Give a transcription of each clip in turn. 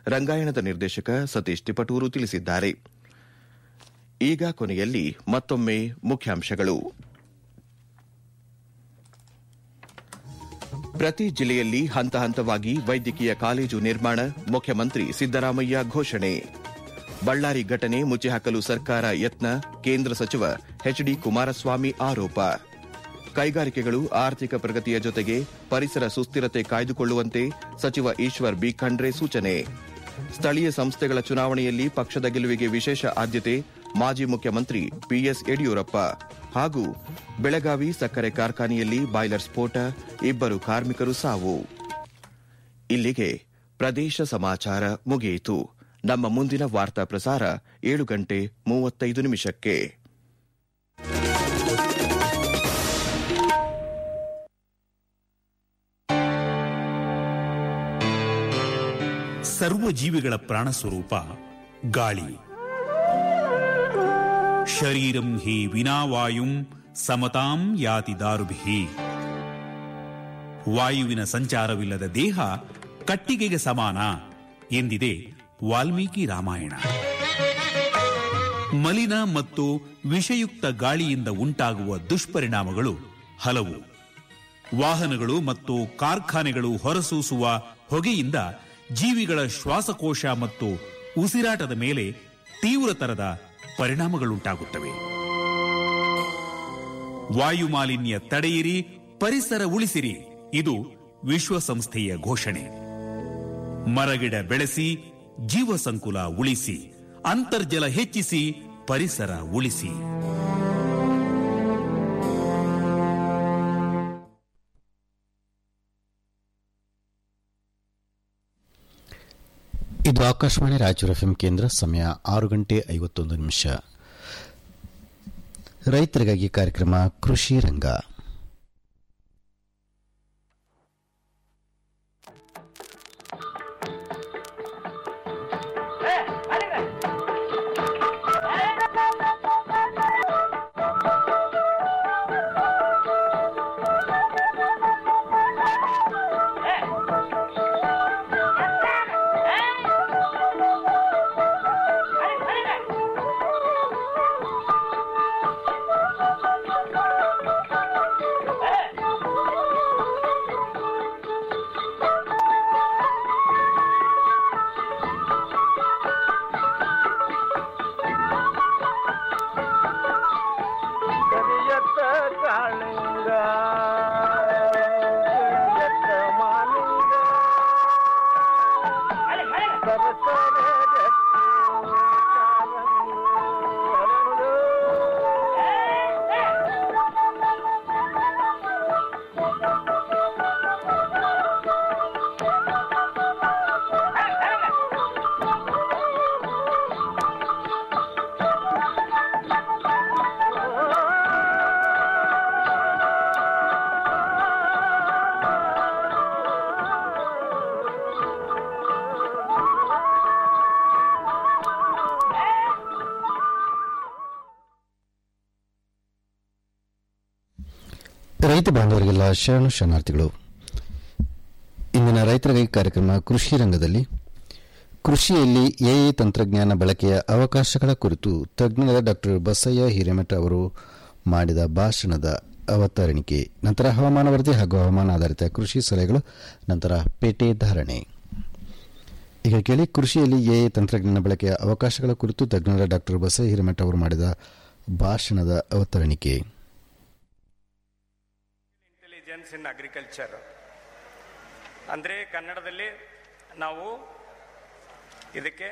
ರಂಗಾಯಣದ ನಿರ್ದೇಶಕ ಸತೀಶ್ ತಿಪಟೂರು ತಿಳಿಸಿದ್ದಾರೆ ಈಗ ಕೊನೆಯಲ್ಲಿ ಮತ್ತೊಮ್ಮೆ ಮುಖ್ಯಾಂಶಗಳು ಪ್ರತಿ ಜಿಲ್ಲೆಯಲ್ಲಿ ಹಂತ ಹಂತವಾಗಿ ವೈದ್ಯಕೀಯ ಕಾಲೇಜು ನಿರ್ಮಾಣ ಮುಖ್ಯಮಂತ್ರಿ ಸಿದ್ದರಾಮಯ್ಯ ಘೋಷಣೆ ಬಳ್ಳಾರಿ ಘಟನೆ ಮುಚ್ಚಿಹಾಕಲು ಸರ್ಕಾರ ಯತ್ನ ಕೇಂದ್ರ ಸಚಿವ ಎಚ್ಡಿ ಕುಮಾರಸ್ವಾಮಿ ಆರೋಪ ಕೈಗಾರಿಕೆಗಳು ಆರ್ಥಿಕ ಪ್ರಗತಿಯ ಜೊತೆಗೆ ಪರಿಸರ ಸುಸ್ಥಿರತೆ ಕಾಯ್ದುಕೊಳ್ಳುವಂತೆ ಸಚಿವ ಈಶ್ವರ್ ಬಿ ಖಂಡ್ರೆ ಸೂಚನೆ ಸ್ಥಳೀಯ ಸಂಸ್ಥೆಗಳ ಚುನಾವಣೆಯಲ್ಲಿ ಪಕ್ಷದ ಗೆಲುವಿಗೆ ವಿಶೇಷ ಆದ್ಯತೆ ಮಾಜಿ ಮುಖ್ಯಮಂತ್ರಿ ಬಿಎಸ್ ಯಡಿಯೂರಪ್ಪ ಹಾಗೂ ಬೆಳಗಾವಿ ಸಕ್ಕರೆ ಕಾರ್ಖಾನೆಯಲ್ಲಿ ಬಾಯ್ಲರ್ ಸ್ಫೋಟ ಇಬ್ಬರು ಕಾರ್ಮಿಕರು ಸಾವು ಇಲ್ಲಿಗೆ ಪ್ರದೇಶ ಸಮಾಚಾರ ಮುಗಿಯಿತು ನಮ್ಮ ಮುಂದಿನ ವಾರ್ತಾ ಪ್ರಸಾರ ಏಳು ಗಂಟೆ ಮೂವತ್ತೈದು ನಿಮಿಷಕ್ಕೆ ಸರ್ವ ಜೀವಿಗಳ ಪ್ರಾಣ ಸ್ವರೂಪ ಗಾಳಿ ಶರೀರಂ ಹಿ ವಿನಾವಾಯುಂ ಸಮತಾಂ ಯಾತಿ ದಾರುಭಿ ವಾಯುವಿನ ಸಂಚಾರವಿಲ್ಲದ ದೇಹ ಕಟ್ಟಿಗೆಗೆ ಸಮಾನ ಎಂದಿದೆ ವಾಲ್ಮೀಕಿ ರಾಮಾಯಣ ಮಲಿನ ಮತ್ತು ವಿಷಯುಕ್ತ ಗಾಳಿಯಿಂದ ಉಂಟಾಗುವ ದುಷ್ಪರಿಣಾಮಗಳು ಹಲವು ವಾಹನಗಳು ಮತ್ತು ಕಾರ್ಖಾನೆಗಳು ಹೊರಸೂಸುವ ಹೊಗೆಯಿಂದ ಜೀವಿಗಳ ಶ್ವಾಸಕೋಶ ಮತ್ತು ಉಸಿರಾಟದ ಮೇಲೆ ತೀವ್ರತರದ ಪರಿಣಾಮಗಳುಂಟಾಗುತ್ತವೆ ವಾಯು ಮಾಲಿನ್ಯ ತಡೆಯಿರಿ ಪರಿಸರ ಉಳಿಸಿರಿ ಇದು ವಿಶ್ವಸಂಸ್ಥೆಯ ಘೋಷಣೆ ಮರಗಿಡ ಬೆಳೆಸಿ ಜೀವ ಸಂಕುಲ ಉಳಿಸಿ ಅಂತರ್ಜಲ ಹೆಚ್ಚಿಸಿ ಪರಿಸರ ಉಳಿಸಿ ಇದು ಆಕಾಶವಾಣಿ ರಾಯಚೂರು ಎಫ್ಎಂ ಕೇಂದ್ರ ಸಮಯ ಆರು ಗಂಟೆ ಐವತ್ತೊಂದು ನಿಮಿಷ ರೈತರಿಗಾಗಿ ಕಾರ್ಯಕ್ರಮ ಕೃಷಿ ರಂಗ ಕರಿಯತ್ತ ಕಾಳಿಂಗ ಕರಿಯತ್ತ ಮಾಲಿಂಗ ಸರಸರ ಗಟ್ಟಿ ಕಾಲಂದು ಹರಳು. ರೈತ ಬಾಂಧವರಿಗೆಲ್ಲ ಶರಣು ಶರಣಾರ್ಥಿಗಳು ಇಂದಿನ ರೈತರಿಗಾಗಿ ಕಾರ್ಯಕ್ರಮ ಕೃಷಿ ರಂಗದಲ್ಲಿ ಕೃಷಿಯಲ್ಲಿ ಎಐ ತಂತ್ರಜ್ಞಾನ ಬಳಕೆಯ ಅವಕಾಶಗಳ ಕುರಿತು ತಜ್ಞರಾದ ಡಾಕ್ಟರ್ ಬಸಯ್ಯ ಹಿರೇಮಠ ಅವರು ಮಾಡಿದ ಭಾಷಣದ ಅವತರಣಿಕೆ ನಂತರ ಹವಾಮಾನ ವರದಿ ಹಾಗೂ ಹವಾಮಾನ ಆಧಾರಿತ ಕೃಷಿ ಸಲಹೆಗಳು ನಂತರ ಪೇಟೆ ಧಾರಣೆ ಈಗ ಕೇಳಿ ಕೃಷಿಯಲ್ಲಿ ಎಐ ತಂತ್ರಜ್ಞಾನ ಬಳಕೆಯ ಅವಕಾಶಗಳ ಕುರಿತು ತಜ್ಞರಾದ ಡಾಕ್ಟರ್ ಬಸಯ್ಯ ಹಿರೇಮಠ ಅವರು ಮಾಡಿದ ಭಾಷಣದ ಅವತರಣಿಕೆ ಇಂಟೆಲಿಜೆನ್ಸ್ ಇನ್ ಅಗ್ರಿಕಲ್ಚರ್ ಅಂದರೆ ಕನ್ನಡದಲ್ಲಿ ನಾವು ಇದಕ್ಕೆ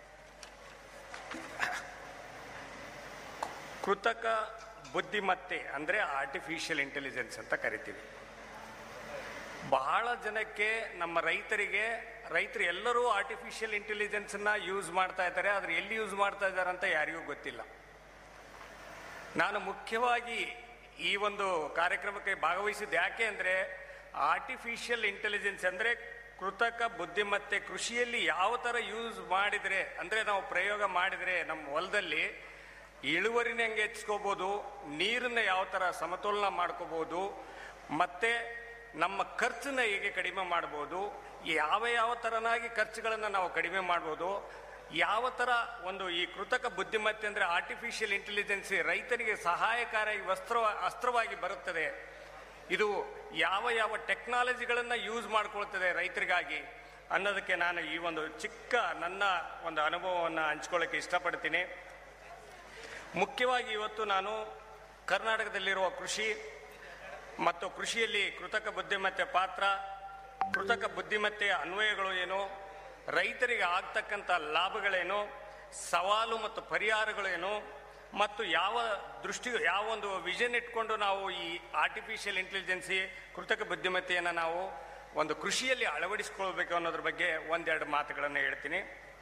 ಕೃತಕ ಬುದ್ಧಿಮತ್ತೆ ಅಂದರೆ ಆರ್ಟಿಫಿಷಿಯಲ್ ಇಂಟೆಲಿಜೆನ್ಸ್ ಅಂತ ಕರಿತೀವಿ ಬಹಳ ಜನಕ್ಕೆ ನಮ್ಮ ರೈತರಿಗೆ ರೈತರು ಎಲ್ಲರೂ ಆರ್ಟಿಫಿಷಿಯಲ್ ಇಂಟೆಲಿಜೆನ್ಸನ್ನ ಯೂಸ್ ಮಾಡ್ತಾ ಇದ್ದಾರೆ ಆದರೆ ಎಲ್ಲಿ ಯೂಸ್ ಮಾಡ್ತಾ ಇದ್ದಾರೆ ಅಂತ ಯಾರಿಗೂ ಗೊತ್ತಿಲ್ಲ ನಾನು ಮುಖ್ಯವಾಗಿ ಈ ಒಂದು ಕಾರ್ಯಕ್ರಮಕ್ಕೆ ಭಾಗವಹಿಸಿದ್ದು ಯಾಕೆ ಅಂದರೆ ಆರ್ಟಿಫಿಷಿಯಲ್ ಇಂಟೆಲಿಜೆನ್ಸ್ ಅಂದರೆ ಕೃತಕ ಬುದ್ಧಿಮತ್ತೆ ಕೃಷಿಯಲ್ಲಿ ಯಾವ ಥರ ಯೂಸ್ ಮಾಡಿದರೆ ಅಂದರೆ ನಾವು ಪ್ರಯೋಗ ಮಾಡಿದರೆ ನಮ್ಮ ಹೊಲದಲ್ಲಿ ಇಳುವರಿನ ಹೆಂಗೆ ಹೆಚ್ಚಿಸ್ಕೋಬೋದು ನೀರನ್ನ ಯಾವ ಥರ ಸಮತೋಲನ ಮಾಡ್ಕೋಬೋದು ಮತ್ತು ನಮ್ಮ ಖರ್ಚನ್ನ ಹೇಗೆ ಕಡಿಮೆ ಮಾಡ್ಬೋದು ಯಾವ ಯಾವ ಥರನಾಗಿ ಖರ್ಚುಗಳನ್ನು ನಾವು ಕಡಿಮೆ ಮಾಡ್ಬೋದು ಯಾವ ಥರ ಒಂದು ಈ ಕೃತಕ ಬುದ್ಧಿಮತ್ತೆ ಅಂದರೆ ಆರ್ಟಿಫಿಷಿಯಲ್ ಇಂಟೆಲಿಜೆನ್ಸಿ ರೈತನಿಗೆ ಸಹಾಯಕಾರಿ ವಸ್ತ್ರ ಅಸ್ತ್ರವಾಗಿ ಬರುತ್ತದೆ ಇದು ಯಾವ ಯಾವ ಟೆಕ್ನಾಲಜಿಗಳನ್ನು ಯೂಸ್ ಮಾಡ್ಕೊಳ್ತದೆ ರೈತರಿಗಾಗಿ ಅನ್ನೋದಕ್ಕೆ ನಾನು ಈ ಒಂದು ಚಿಕ್ಕ ನನ್ನ ಒಂದು ಅನುಭವವನ್ನು ಹಂಚ್ಕೊಳ್ಳೋಕ್ಕೆ ಇಷ್ಟಪಡ್ತೀನಿ ಮುಖ್ಯವಾಗಿ ಇವತ್ತು ನಾನು ಕರ್ನಾಟಕದಲ್ಲಿರುವ ಕೃಷಿ ಮತ್ತು ಕೃಷಿಯಲ್ಲಿ ಕೃತಕ ಬುದ್ಧಿಮತ್ತೆ ಪಾತ್ರ ಕೃತಕ ಬುದ್ಧಿಮತ್ತೆಯ ಅನ್ವಯಗಳು ಏನು ರೈತರಿಗೆ ಆಗ್ತಕ್ಕಂಥ ಲಾಭಗಳೇನು ಸವಾಲು ಮತ್ತು ಪರಿಹಾರಗಳೇನು ಮತ್ತು ಯಾವ ದೃಷ್ಟಿ ಯಾವ ಒಂದು ವಿಷನ್ ಇಟ್ಕೊಂಡು ನಾವು ಈ ಆರ್ಟಿಫಿಷಿಯಲ್ ಇಂಟೆಲಿಜೆನ್ಸಿ ಕೃತಕ ಬುದ್ಧಿಮತ್ತೆಯನ್ನು ನಾವು ಒಂದು ಕೃಷಿಯಲ್ಲಿ ಅಳವಡಿಸಿಕೊಳ್ಬೇಕು ಅನ್ನೋದ್ರ ಬಗ್ಗೆ ಒಂದೆರಡು ಮಾತುಗಳನ್ನು ಹೇಳ್ತೀನಿ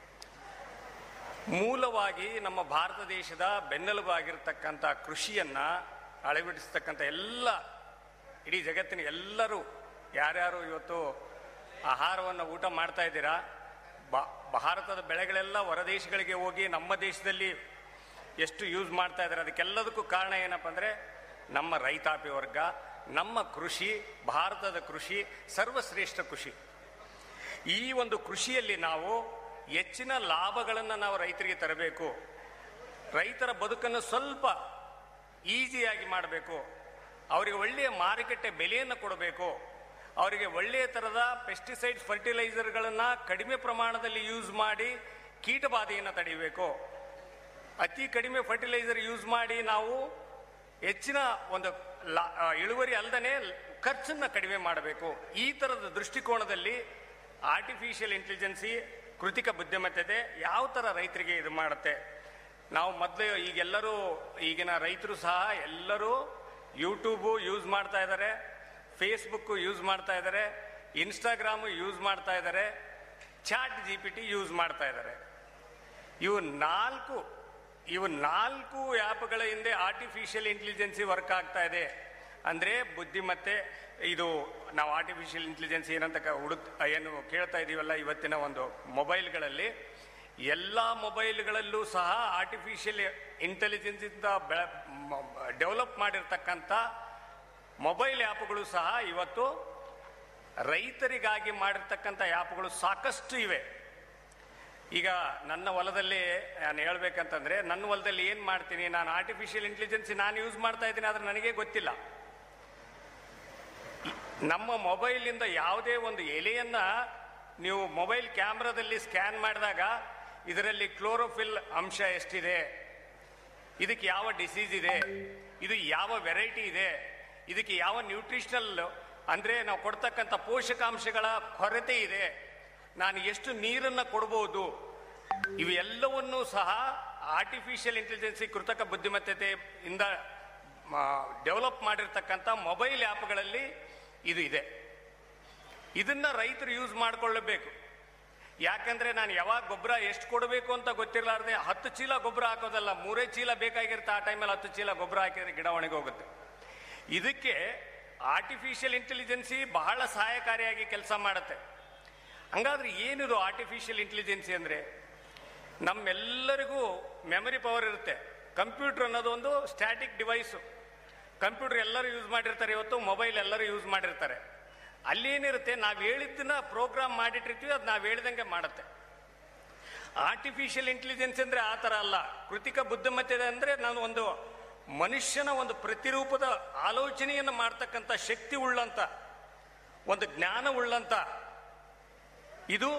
ಮೂಲವಾಗಿ ನಮ್ಮ ಭಾರತ ದೇಶದ ಬೆನ್ನೆಲುಬಾಗಿರ್ತಕ್ಕಂಥ ಕೃಷಿಯನ್ನ ಅಳವಡಿಸ್ತಕ್ಕಂಥ ಎಲ್ಲ ಇಡೀ ಜಗತ್ತಿನ ಎಲ್ಲರೂ ಯಾರ್ಯಾರು ಇವತ್ತು ಆಹಾರವನ್ನು ಊಟ ಮಾಡ್ತಾ ಇದ್ದೀರಾ ಬಾ ಭಾರತದ ಬೆಳೆಗಳೆಲ್ಲ ಹೊರದೇಶಗಳಿಗೆ ಹೋಗಿ ನಮ್ಮ ದೇಶದಲ್ಲಿ ಎಷ್ಟು ಯೂಸ್ ಮಾಡ್ತಾ ಇದ್ದಾರೆ ಅದಕ್ಕೆಲ್ಲದಕ್ಕೂ ಕಾರಣ ಏನಪ್ಪ ಅಂದರೆ ನಮ್ಮ ರೈತಾಪಿ ವರ್ಗ ನಮ್ಮ ಕೃಷಿ ಭಾರತದ ಕೃಷಿ ಸರ್ವಶ್ರೇಷ್ಠ ಕೃಷಿ ಈ ಒಂದು ಕೃಷಿಯಲ್ಲಿ ನಾವು ಹೆಚ್ಚಿನ ಲಾಭಗಳನ್ನು ನಾವು ರೈತರಿಗೆ ತರಬೇಕು ರೈತರ ಬದುಕನ್ನು ಸ್ವಲ್ಪ ಈಸಿಯಾಗಿ ಮಾಡಬೇಕು ಅವರಿಗೆ ಒಳ್ಳೆಯ ಮಾರುಕಟ್ಟೆ ಬೆಲೆಯನ್ನು ಕೊಡಬೇಕು ಅವರಿಗೆ ಒಳ್ಳೆಯ ಥರದ ಪೆಸ್ಟಿಸೈಡ್ ಫರ್ಟಿಲೈಸರ್ಗಳನ್ನು ಕಡಿಮೆ ಪ್ರಮಾಣದಲ್ಲಿ ಯೂಸ್ ಮಾಡಿ ಕೀಟಬಾಧೆಯನ್ನು ತಡೆಯಬೇಕು ಅತಿ ಕಡಿಮೆ ಫರ್ಟಿಲೈಸರ್ ಯೂಸ್ ಮಾಡಿ ನಾವು ಹೆಚ್ಚಿನ ಒಂದು ಲಾ- ಆ, ಇಳುವರಿ ಅಲ್ಲದೆ ಖರ್ಚನ್ನು ಕಡಿಮೆ ಮಾಡಬೇಕು ಈ ಥರದ ದೃಷ್ಟಿಕೋನದಲ್ಲಿ ಆರ್ಟಿಫಿಷಿಯಲ್ ಇಂಟೆಲಿಜೆನ್ಸಿ ಕೃತಿಕ ಬುದ್ಧಿಮತ್ತೆ ಯಾವ ಥರ ರೈತರಿಗೆ ಇದು ಮಾಡುತ್ತೆ ನಾವು ಮೊದಲು ಈಗೆಲ್ಲರೂ ಈಗಿನ ರೈತರು ಸಹ ಎಲ್ಲರೂ ಯೂಟ್ಯೂಬು ಯೂಸ್ ಮಾಡ್ತಾ ಇದ್ದಾರೆ ಫೇಸ್ಬುಕ್ಕು ಯೂಸ್ ಮಾಡ್ತಾ ಇದ್ದಾರೆ ಇನ್ಸ್ಟಾಗ್ರಾಮು ಯೂಸ್ ಮಾಡ್ತಾ ಇದ್ದಾರೆ chat G P T use ಮಾಡ್ತಾ ಇದ್ದಾರೆ ಇವು ನಾಲ್ಕು ಇವು ನಾಲ್ಕು ಆ್ಯಪ್ಗಳ ಹಿಂದೆ ಆರ್ಟಿಫಿಷಿಯಲ್ ಇಂಟೆಲಿಜೆನ್ಸಿ ವರ್ಕ್ ಆಗ್ತಾ ಇದೆ ಅಂದರೆ ಬುದ್ಧಿಮತ್ತೆ ಇದು ನಾವು ಆರ್ಟಿಫಿಷಿಯಲ್ ಇಂಟೆಲಿಜೆನ್ಸ್ ಏನಂತ ಕ- ಹುಡುಕ್ ಏನು ಕೇಳ್ತಾ ಇದೀವಲ್ಲ ಇವತ್ತಿನ ಒಂದು ಮೊಬೈಲ್ಗಳಲ್ಲಿ ಎಲ್ಲ ಮೊಬೈಲ್ಗಳಲ್ಲೂ ಸಹ ಆರ್ಟಿಫಿಷಿಯಲ್ ಇಂಟೆಲಿಜೆನ್ಸ್ ಇಂದ ಬೆಳ ಡೆವಲಪ್ ಮಾಡಿರ್ತಕ್ಕಂಥ ಮೊಬೈಲ್ ಆ್ಯಪ್ಗಳು ಸಹ ಇವತ್ತು ರೈತರಿಗಾಗಿ ಮಾಡಿರ್ತಕ್ಕಂಥ ಆ್ಯಪ್ಗಳು ಸಾಕಷ್ಟು ಇವೆ ಈಗ ನನ್ನ ಹೊಲದಲ್ಲಿ ನಾನು ಹೇಳ್ಬೇಕಂತಂದ್ರೆ ನನ್ನ ಹೊಲದಲ್ಲಿ ಏನು ಮಾಡ್ತೀನಿ ನಾನು ಆರ್ಟಿಫಿಷಿಯಲ್ ಇಂಟೆಲಿಜೆನ್ಸ್ ನಾನು ಯೂಸ್ ಮಾಡ್ತಾ ಇದ್ದೀನಿ ಆದ್ರೆ ನನಗೆ ಗೊತ್ತಿಲ್ಲ ಈ- ನಮ್ಮ ಮೊಬೈಲಿಂದ ಯಾವುದೇ ಒಂದು ಎಲೆಯನ್ನ ನೀವು ಮೊಬೈಲ್ ಕ್ಯಾಮ್ರಾದಲ್ಲಿ ಸ್ಕ್ಯಾನ್ ಮಾಡಿದಾಗ ಇದರಲ್ಲಿ ಕ್ಲೋರೋಫಿಲ್ ಅಂಶ ಎಷ್ಟಿದೆ ಇದಕ್ಕೆ ಯಾವ ಡಿಸೀಸ್ ಇದೆ ಇದು ಯಾವ ವೆರೈಟಿ ಇದೆ ಇದಕ್ಕೆ ಯಾವ ನ್ಯೂಟ್ರಿಷನಲ್ ಅಂದ್ರೆ ನಾವು ಕೊಡ್ತಕ್ಕಂಥ ಪೋಷಕಾಂಶಗಳ ಕೊರತೆ ಇದೆ ನಾನು ಎಷ್ಟು ನೀರನ್ನು ಕೊಡ್ಬೋದು ಇವೆಲ್ಲವನ್ನೂ ಸಹ ಆರ್ಟಿಫಿಷಿಯಲ್ ಇಂಟೆಲಿಜೆನ್ಸಿ ಕೃತಕ ಬುದ್ಧಿಮತ್ತೆಯಿಂದ ಡೆವಲಪ್ ಮಾಡಿರ್ತಕ್ಕಂಥ ಮೊಬೈಲ್ ಆ್ಯಪ್ಗಳಲ್ಲಿ ಇದು ಇದೆ ಇದನ್ನ ರೈತರು ಯೂಸ್ ಮಾಡ್ಕೊಳ್ಳಬೇಕು ಯಾಕಂದ್ರೆ ನಾನು ಯಾವಾಗ ಗೊಬ್ಬರ ಎಷ್ಟು ಕೊಡಬೇಕು ಅಂತ ಗೊತ್ತಿರಲಾರ್ದೆ ಹತ್ತು ಚೀಲ ಗೊಬ್ಬರ ಹಾಕೋದಲ್ಲ ಮೂರೇ ಚೀಲ ಬೇಕಾಗಿರುತ್ತೆ ಆ ಟೈಮಲ್ಲಿ ಹತ್ತು ಚೀಲ ಗೊಬ್ಬರ ಹಾಕಿದ್ರೆ ಗಿಡ ಒಣಗೋಗುತ್ತೆ ಇದಕ್ಕೆ ಆರ್ಟಿಫಿಷಿಯಲ್ ಇಂಟೆಲಿಜೆನ್ಸಿ ಬಹಳ ಸಹಾಯಕಾರಿಯಾಗಿ ಕೆಲಸ ಮಾಡುತ್ತೆ ಹಂಗಾದ್ರೆ ಏನಿದು ಆರ್ಟಿಫಿಷಿಯಲ್ ಇಂಟೆಲಿಜೆನ್ಸಿ ಅಂದ್ರೆ ನಮ್ಮೆಲ್ಲರಿಗೂ ಮೆಮರಿ ಪವರ್ ಇರುತ್ತೆ ಕಂಪ್ಯೂಟರ್ ಅನ್ನೋದು ಒಂದು ಸ್ಟ್ಯಾಟಿಕ್ ಡಿವೈಸು ಕಂಪ್ಯೂಟರ್ ಎಲ್ಲರೂ ಯೂಸ್ ಮಾಡಿರ್ತಾರೆ ಇವತ್ತು ಮೊಬೈಲ್ ಎಲ್ಲರೂ ಯೂಸ್ ಮಾಡಿರ್ತಾರೆ ಅಲ್ಲೇನಿರುತ್ತೆ ನಾವು ಹೇಳಿದ್ದನ್ನ ಪ್ರೋಗ್ರಾಮ್ ಮಾಡಿಟ್ಟಿರ್ತೀವಿ ಅದು ನಾವು ಹೇಳ್ದಂಗೆ ಮಾಡುತ್ತೆ ಆರ್ಟಿಫಿಷಿಯಲ್ ಇಂಟೆಲಿಜೆನ್ಸ್ ಅಂದ್ರೆ ಆ ಥರ ಅಲ್ಲ ಕೃತಿಕ ಬುದ್ಧಿಮತ್ತೆ ಅಂದ್ರೆ ನಾನು ಒಂದು ಮನುಷ್ಯನ ಒಂದು ಪ್ರತಿರೂಪದ ಆಲೋಚನೆಯನ್ನು ಮಾಡ್ತಕ್ಕಂಥ ಶಕ್ತಿ ಉಳ್ಳಂತ ಒಂದು ಜ್ಞಾನ ಉಳ್ಳಂತ ಇದು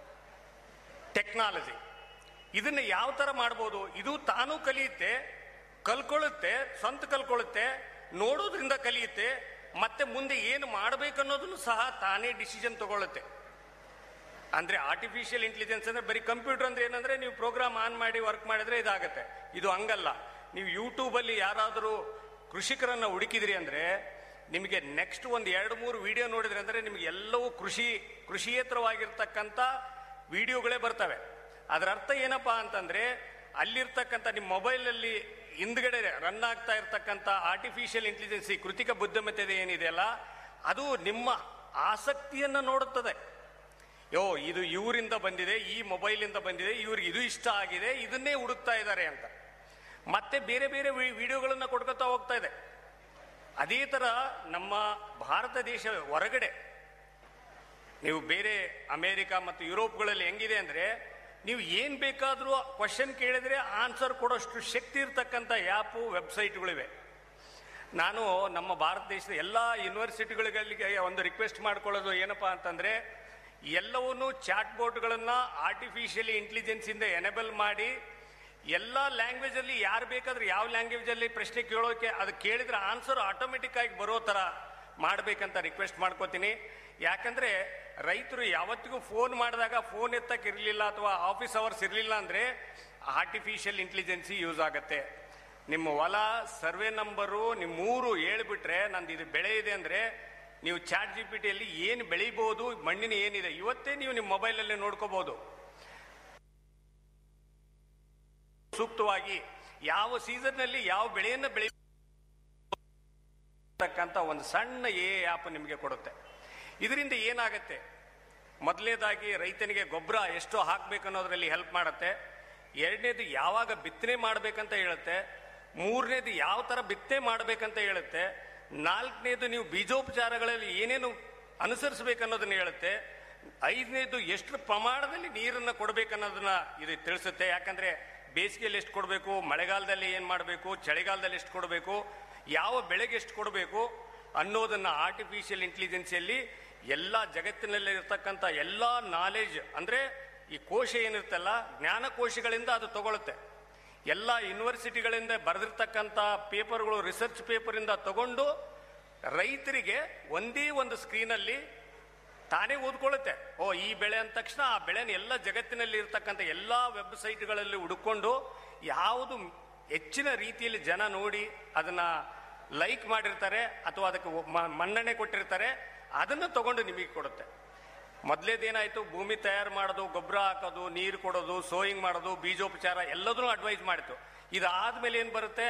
ಟೆಕ್ನಾಲಜಿ ಇದನ್ನ ಯಾವ ತರ ಮಾಡ್ಬೋದು ಇದು ತಾನು ಕಲಿಯುತ್ತೆ ಕಲ್ಕೊಳ್ಳುತ್ತೆ ಸ್ವಂತ ಕಲ್ಕೊಳ್ಳುತ್ತೆ ನೋಡೋದ್ರಿಂದ ಕಲಿಯುತ್ತೆ ಮತ್ತೆ ಮುಂದೆ ಏನು ಮಾಡಬೇಕನ್ನೋದನ್ನು ಸಹ ತಾನೇ ಡಿಸಿಷನ್ ತಗೊಳ್ಳುತ್ತೆ ಅಂದ್ರೆ ಆರ್ಟಿಫಿಷಿಯಲ್ ಇಂಟೆಲಿಜೆನ್ಸ್ ಅಂದ್ರೆ ಬರೀ ಕಂಪ್ಯೂಟರ್ ಅಂದ್ರೆ ಏನಂದ್ರೆ ನೀವು ಪ್ರೋಗ್ರಾಮ್ ಆನ್ ಮಾಡಿ ವರ್ಕ್ ಮಾಡಿದ್ರೆ ಇದಾಗತ್ತೆ ಇದು ಹಂಗಲ್ಲ ನೀವು ಯೂಟ್ಯೂಬ್ ಅಲ್ಲಿ ಯಾರಾದರೂ ಕೃಷಿಕರನ್ನ ಹುಡುಕಿದ್ರಿ ಅಂದ್ರೆ ನಿಮಗೆ ನೆಕ್ಸ್ಟ್ ಒಂದು ಎರಡು ಮೂರು ವಿಡಿಯೋ ನೋಡಿದ್ರೆ ಅಂದ್ರೆ ನಿಮಗೆ ಎಲ್ಲವೂ ಕೃಷಿ ಕೃಷಿಯೇತರವಾಗಿರ್ತಕ್ಕಂಥ ವಿಡಿಯೋಗಳೇ ಬರ್ತವೆ ಅದರ ಅರ್ಥ ಏನಪ್ಪಾ ಅಂತಂದ್ರೆ ಅಲ್ಲಿರ್ತಕ್ಕಂಥ ನಿಮ್ಮ ಮೊಬೈಲಲ್ಲಿ ಹಿಂದ್ಗಡೆ ರನ್ ಆಗ್ತಾ ಇರ್ತಕ್ಕಂಥ ಆರ್ಟಿಫಿಷಿಯಲ್ ಇಂಟೆಲಿಜೆನ್ಸಿ ಕೃತಿಕ ಬುದ್ಧಿಮತ್ತೆ ಏನಿದೆಯಲ್ಲ ಅದು ನಿಮ್ಮ ಆಸಕ್ತಿಯನ್ನು ನೋಡುತ್ತದೆ ಯೋ ಇದು ಇವರಿಂದ ಬಂದಿದೆ ಈ ಮೊಬೈಲಿಂದ ಬಂದಿದೆ ಇವ್ರಿಗೆ ಇದು ಇಷ್ಟ ಆಗಿದೆ ಇದನ್ನೇ ಹುಡುಕ್ತಾ ಇದ್ದಾರೆ ಅಂತ ಮತ್ತೆ ಬೇರೆ ಬೇರೆ ವಿಡಿಯೋಗಳನ್ನ ಕೊಡ್ಕೊತಾ ಹೋಗ್ತಾ ಇದೆ ಅದೇ ತರ ನಮ್ಮ ಭಾರತ ದೇಶ ಹೊರಗಡೆ ನೀವು ಬೇರೆ ಅಮೇರಿಕ ಮತ್ತು ಯುರೋಪ್ಗಳಲ್ಲಿ ಹೆಂಗಿದೆ ಅಂದರೆ ನೀವು ಏನು ಬೇಕಾದರೂ ಕ್ವಶನ್ ಕೇಳಿದ್ರೆ ಆನ್ಸರ್ ಕೊಡೋಷ್ಟು ಶಕ್ತಿ ಇರ್ತಕ್ಕಂಥ ಆ್ಯಪು ವೆಬ್ಸೈಟ್ಗಳಿವೆ ನಾನು ನಮ್ಮ ಭಾರತ ದೇಶದ ಎಲ್ಲ ಯೂನಿವರ್ಸಿಟಿಗಳಿಗೆ ಒಂದು ರಿಕ್ವೆಸ್ಟ್ ಮಾಡ್ಕೊಳ್ಳೋದು ಏನಪ್ಪಾ ಅಂತಂದ್ರೆ ಎಲ್ಲವನ್ನೂ ಚಾಟ್ ಬೋರ್ಡ್ಗಳನ್ನು ಆರ್ಟಿಫಿಷಿಯಲಿ ಇಂಟೆಲಿಜೆನ್ಸಿಂದ ಎನೇಬಲ್ ಮಾಡಿ ಎಲ್ಲ ಲ್ಯಾಂಗ್ವೇಜಲ್ಲಿ ಯಾರು ಬೇಕಾದ್ರೆ ಯಾವ ಲ್ಯಾಂಗ್ವೇಜಲ್ಲಿ ಪ್ರಶ್ನೆ ಕೇಳೋಕೆ ಅದು ಕೇಳಿದ್ರೆ ಆನ್ಸರ್ ಆಟೋಮೆಟಿಕ್ ಆಗಿ ಬರೋ ಥರ ಮಾಡಬೇಕಂತ ರಿಕ್ವೆಸ್ಟ್ ಮಾಡ್ಕೋತೀನಿ ಯಾಕಂದ್ರೆ ರೈತರು ಯಾವತ್ತಿಗೂ ಫೋನ್ ಮಾಡಿದಾಗ ಫೋನ್ ಎತ್ತಕ್ಕೆ ಇರಲಿಲ್ಲ ಅಥವಾ ಆಫೀಸ್ ಅವರ್ಸ್ ಇರಲಿಲ್ಲ ಅಂದರೆ ಆರ್ಟಿಫಿಷಿಯಲ್ ಇಂಟೆಲಿಜೆನ್ಸಿ ಯೂಸ್ ಆಗುತ್ತೆ ನಿಮ್ಮ ಹೊಲ ಸರ್ವೆ ನಂಬರು ನಿಮ್ಮ ಊರು ಹೇಳ್ಬಿಟ್ರೆ ನಂದು ಇದು ಬೆಳೆ ಇದೆ ಅಂದರೆ ನೀವು ಚಾಟ್ ಜಿ ಪಿ ಟಿಯಲ್ಲಿ ಏನು ಬೆಳಿಬೋದು ಮಣ್ಣಿನ ಏನಿದೆ ಇವತ್ತೇ ನೀವು ನಿಮ್ಮ ಮೊಬೈಲಲ್ಲಿ ನೋಡ್ಕೋಬಹುದು ಸೂಕ್ತವಾಗಿ ಯಾವ ಸೀಸನ್ನಲ್ಲಿ ಯಾವ ಬೆಳೆಯನ್ನು ಬೆಳಿ ತಕ್ಕಂಥ ಒಂದು ಸಣ್ಣ ಎ ಆ್ಯಪ್ ನಿಮಗೆ ಕೊಡುತ್ತೆ ಇದರಿಂದ ಏನಾಗುತ್ತೆ ಮೊದಲನೇದಾಗಿ ರೈತನಿಗೆ ಗೊಬ್ಬರ ಎಷ್ಟು ಹಾಕ್ಬೇಕು ಅನ್ನೋದ್ರಲ್ಲಿ ಹೆಲ್ಪ್ ಮಾಡುತ್ತೆ ಎರಡನೇದು ಯಾವಾಗ ಬಿತ್ತನೆ ಮಾಡಬೇಕಂತ ಹೇಳುತ್ತೆ ಮೂರನೇದು ಯಾವ ಥರ ಬಿತ್ತನೆ ಮಾಡಬೇಕಂತ ಹೇಳುತ್ತೆ ನಾಲ್ಕನೇದು ನೀವು ಬೀಜೋಪಚಾರಗಳಲ್ಲಿ ಏನೇನು ಅನುಸರಿಸಬೇಕನ್ನೋದನ್ನ ಹೇಳುತ್ತೆ ಐದನೇದು ಎಷ್ಟು ಪ್ರಮಾಣದಲ್ಲಿ ನೀರನ್ನು ಕೊಡಬೇಕನ್ನೋದನ್ನ ಇದು ತಿಳಿಸುತ್ತೆ ಯಾಕಂದ್ರೆ ಬೇಸಿಗೆಯಲ್ಲಿ ಎಷ್ಟು ಕೊಡಬೇಕು ಮಳೆಗಾಲದಲ್ಲಿ ಏನು ಮಾಡಬೇಕು ಚಳಿಗಾಲದಲ್ಲಿ ಎಷ್ಟು ಕೊಡಬೇಕು ಯಾವ ಬೆಳೆಗೆ ಎಷ್ಟು ಕೊಡಬೇಕು ಅನ್ನೋದನ್ನ ಆರ್ಟಿಫಿಷಿಯಲ್ ಇಂಟೆಲಿಜೆನ್ಸಿಯಲ್ಲಿ ಎಲ್ಲ ಜಗತ್ತಿನಲ್ಲಿ ಇರ್ತಕ್ಕಂಥ ಎಲ್ಲ ನಾಲೆಜ್ ಅಂದ್ರೆ ಈ ಕೋಶ ಏನಿರ್ತಲ್ಲ ಜ್ಞಾನಕೋಶಗಳಿಂದ ಅದು ತಗೊಳುತ್ತೆ ಎಲ್ಲ ಯೂನಿವರ್ಸಿಟಿಗಳಿಂದ ಬರೆದಿರ್ತಕ್ಕಂಥ ಪೇಪರ್ಗಳು ರಿಸರ್ಚ್ ಪೇಪರಿಂದ ತಗೊಂಡು ರೈತರಿಗೆ ಒಂದೇ ಒಂದು ಸ್ಕ್ರೀನಲ್ಲಿ ತಾನೇ ಓದ್ಕೊಳ್ಳುತ್ತೆ ಓ ಈ ಬೆಳೆ ಅಂದ ತಕ್ಷಣ ಆ ಬೆಳೆನ ಎಲ್ಲ ಜಗತ್ತಿನಲ್ಲಿ ಇರ್ತಕ್ಕಂಥ ಎಲ್ಲ ವೆಬ್ಸೈಟ್ಗಳಲ್ಲಿ ಹುಡುಕೊಂಡು ಯಾವುದು ಹೆಚ್ಚಿನ ರೀತಿಯಲ್ಲಿ ಜನ ನೋಡಿ ಅದನ್ನ ಲೈಕ್ ಮಾಡಿರ್ತಾರೆ ಅಥವಾ ಅದಕ್ಕೆ ಮ- ಮನ್ನಣೆ ಕೊಟ್ಟಿರ್ತಾರೆ ಅದನ್ನು ತಗೊಂಡು ನಿಮಗೆ ಕೊಡುತ್ತೆ ಮೊದಲೇದೇನಾಯ್ತು ಭೂಮಿ ತಯಾರು ಮಾಡೋದು ಗೊಬ್ಬರ ಹಾಕೋದು ನೀರು ಕೊಡೋದು ಸೋಯಿಂಗ್ ಮಾಡೋದು ಬೀಜೋಪಚಾರ ಎಲ್ಲದನ್ನೂ ಅಡ್ವೈಸ್ ಮಾಡಿತು ಇದಾದ್ಮೇಲೆ ಏನು ಬರುತ್ತೆ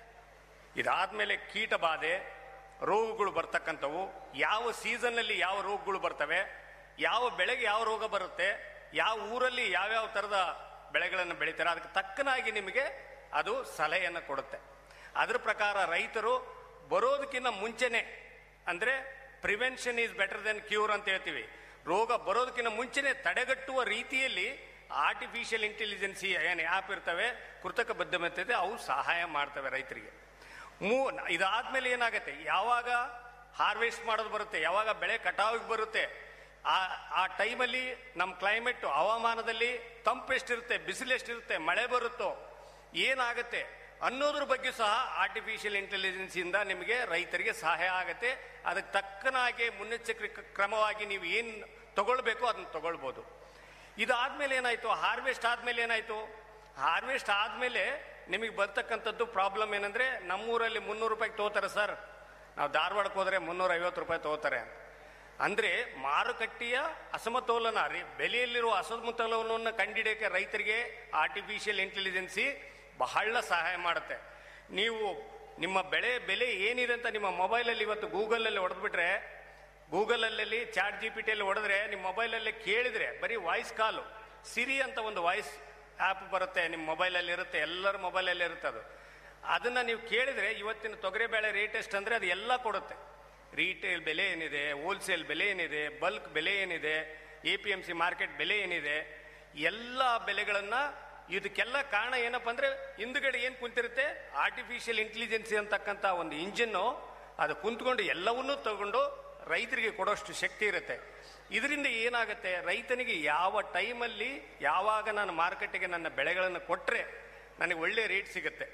ಇದಾದ್ಮೇಲೆ ಕೀಟ ಬಾಧೆ ರೋಗಗಳು ಬರ್ತಕ್ಕಂಥವು ಯಾವ ಸೀಸನ್ನಲ್ಲಿ ಯಾವ ರೋಗಗಳು ಬರ್ತವೆ ಯಾವ ಬೆಳೆಗೆ ಯಾವ ರೋಗ ಬರುತ್ತೆ ಯಾವ ಊರಲ್ಲಿ ಯಾವ್ಯಾವ ಥರದ ಬೆಳೆಗಳನ್ನು ಬೆಳಿತಾರೆ ಅದಕ್ಕೆ ತಕ್ಕನಾಗಿ ನಿಮಗೆ ಅದು ಸಲಹೆಯನ್ನು ಕೊಡುತ್ತೆ ಅದ್ರ ಪ್ರಕಾರ ರೈತರು ಬರೋದಕ್ಕಿಂತ ಮುಂಚೆನೆ ಅಂದ್ರೆ prevention is better than cure ಅಂತ ಹೇಳ್ತೀವಿ ರೋಗ ಬರೋದಕ್ಕಿಂತ ಮುಂಚೆನೆ ತಡೆಗಟ್ಟುವ ರೀತಿಯಲ್ಲಿ ಆರ್ಟಿಫಿಷಿಯಲ್ ಇಂಟೆಲಿಜೆನ್ಸಿ ಏನು ಆ್ಯಪ್ ಇರ್ತವೆ ಕೃತಕ ಬುದ್ಧಿಮತ್ತೆ ಅವು ಸಹಾಯ ಮಾಡ್ತವೆ ರೈತರಿಗೆ ಮೂ ಇದಾದ್ಮೇಲೆ ಏನಾಗುತ್ತೆ ಯಾವಾಗ ಹಾರ್ವೆಸ್ಟ್ ಮಾಡೋದು ಬರುತ್ತೆ ಯಾವಾಗ ಬೆಳೆ ಕಟಾವಿಗೆ ಬರುತ್ತೆ ಆ ಆ ಟೈಮಲ್ಲಿ ನಮ್ಮ ಕ್ಲೈಮೇಟ್ ಹವಾಮಾನದಲ್ಲಿ ತಂಪು ಎಷ್ಟಿರುತ್ತೆ ಬಿಸಿಲು ಎಷ್ಟಿರುತ್ತೆ ಮಳೆ ಬರುತ್ತೋ ಏನಾಗುತ್ತೆ ಅನ್ನೋದ್ರ ಬಗ್ಗೆ ಸಹ ಆರ್ಟಿಫಿಷಿಯಲ್ ಇಂಟೆಲಿಜೆನ್ಸಿಂದ ನಿಮಗೆ ರೈತರಿಗೆ ಸಹಾಯ ಆಗುತ್ತೆ ಅದಕ್ಕೆ ತಕ್ಕನಾಗಿ ಮುನ್ನೆಚ್ಚರಿಕೆ ಕ್ರಮವಾಗಿ ನೀವು ಏನು ತಗೊಳ್ಬೇಕು ಅದನ್ನ ತಗೊಳ್ಬೋದು ಇದಾದ್ಮೇಲೆ ಏನಾಯ್ತು ಹಾರ್ವೆಸ್ಟ್ ಆದ್ಮೇಲೆ ಏನಾಯ್ತು ಹಾರ್ವೆಸ್ಟ್ ಆದ್ಮೇಲೆ ನಿಮಗೆ ಬರ್ತಕ್ಕಂಥದ್ದು ಪ್ರಾಬ್ಲಮ್ ಏನಂದ್ರೆ ನಮ್ಮೂರಲ್ಲಿ ಮುನ್ನೂರು ರೂಪಾಯಿಗೆ ತಗೋತಾರೆ ಸರ್ ನಾವು ಧಾರವಾಡಕ್ಕೆ ಹೋದ್ರೆ ಮುನ್ನೂರ ಐವತ್ತು ರೂಪಾಯಿ ತಗೋತಾರೆ ಅಂತ ಅಂದ್ರೆ ಮಾರುಕಟ್ಟೆಯ ಅಸಮತೋಲನ ರೀ ಬೆಲೆಯಲ್ಲಿರುವ ಅಸಮತೋಲನವನ್ನು ಕಂಡಿಡಿಯಕ್ಕೆ ರೈತರಿಗೆ ಆರ್ಟಿಫಿಷಿಯಲ್ ಇಂಟೆಲಿಜೆನ್ಸಿ ಬಹಳ ಸಹಾಯ ಮಾಡುತ್ತೆ ನೀವು ನಿಮ್ಮ ಬೆಳೆ ಬೆಲೆ ಏನಿದೆ ಅಂತ ನಿಮ್ಮ ಮೊಬೈಲಲ್ಲಿ ಇವತ್ತು ಗೂಗಲಲ್ಲಿ ಹೊಡೆದ್ಬಿಟ್ರೆ ಗೂಗಲಲ್ಲಿ ಚಾಟ್ ಜಿ ಪಿ ಟಿಯಲ್ಲಿ ಹೊಡೆದ್ರೆ ನಿಮ್ಮ ಮೊಬೈಲಲ್ಲಿ ಕೇಳಿದ್ರೆ ಬರೀ ವಾಯ್ಸ್ ಕಾಲು ಸಿರಿ ಅಂತ ಒಂದು ವಾಯ್ಸ್ ಆ್ಯಪ್ ಬರುತ್ತೆ ನಿಮ್ಮ ಮೊಬೈಲಲ್ಲಿ ಇರುತ್ತೆ ಎಲ್ಲರ ಮೊಬೈಲಲ್ಲಿ ಇರುತ್ತೆ ಅದು ಅದನ್ನ ನೀವು ಕೇಳಿದ್ರೆ ಇವತ್ತಿನ ತೊಗರಿಬೇಳೆ ರೇಟ್ ಎಷ್ಟು ಅಂದ್ರೆ ಅದು ಎಲ್ಲ ಕೊಡುತ್ತೆ ರೀಟೇಲ್ ಬೆಲೆ ಏನಿದೆ ಹೋಲ್ಸೇಲ್ ಬೆಲೆ ಏನಿದೆ ಬಲ್ಕ್ ಬೆಲೆ ಏನಿದೆ A P M C market ಬೆಲೆ ಏನಿದೆ ಎಲ್ಲ ಬೆಲೆಗಳನ್ನ ಇದಕ್ಕೆಲ್ಲ ಕಾರಣ ಏನಪ್ಪ ಅಂದ್ರೆ ಹಿಂದ್ಗಡೆ ಏನ್ ಕುಂತಿರುತ್ತೆ ಆರ್ಟಿಫಿಷಿಯಲ್ ಇಂಟೆಲಿಜೆನ್ಸಿ ಅಂತಕ್ಕಂಥ ಒಂದು ಇಂಜಿನ್ನು ಅದು ಕುಂತ್ಕೊಂಡು ಎಲ್ಲವನ್ನೂ ತಗೊಂಡು ರೈತರಿಗೆ ಕೊಡೋಷ್ಟು ಶಕ್ತಿ ಇರುತ್ತೆ ಇದರಿಂದ ಏನಾಗುತ್ತೆ ರೈತನಿಗೆ ಯಾವ ಟೈಮಲ್ಲಿ ಯಾವಾಗ ನಾನು ಮಾರುಕಟ್ಟೆಗೆ ನನ್ನ ಬೆಳೆಗಳನ್ನು ಕೊಟ್ಟರೆ ನನಗೆ ಒಳ್ಳೆ ರೇಟ್ ಸಿಗುತ್ತೆ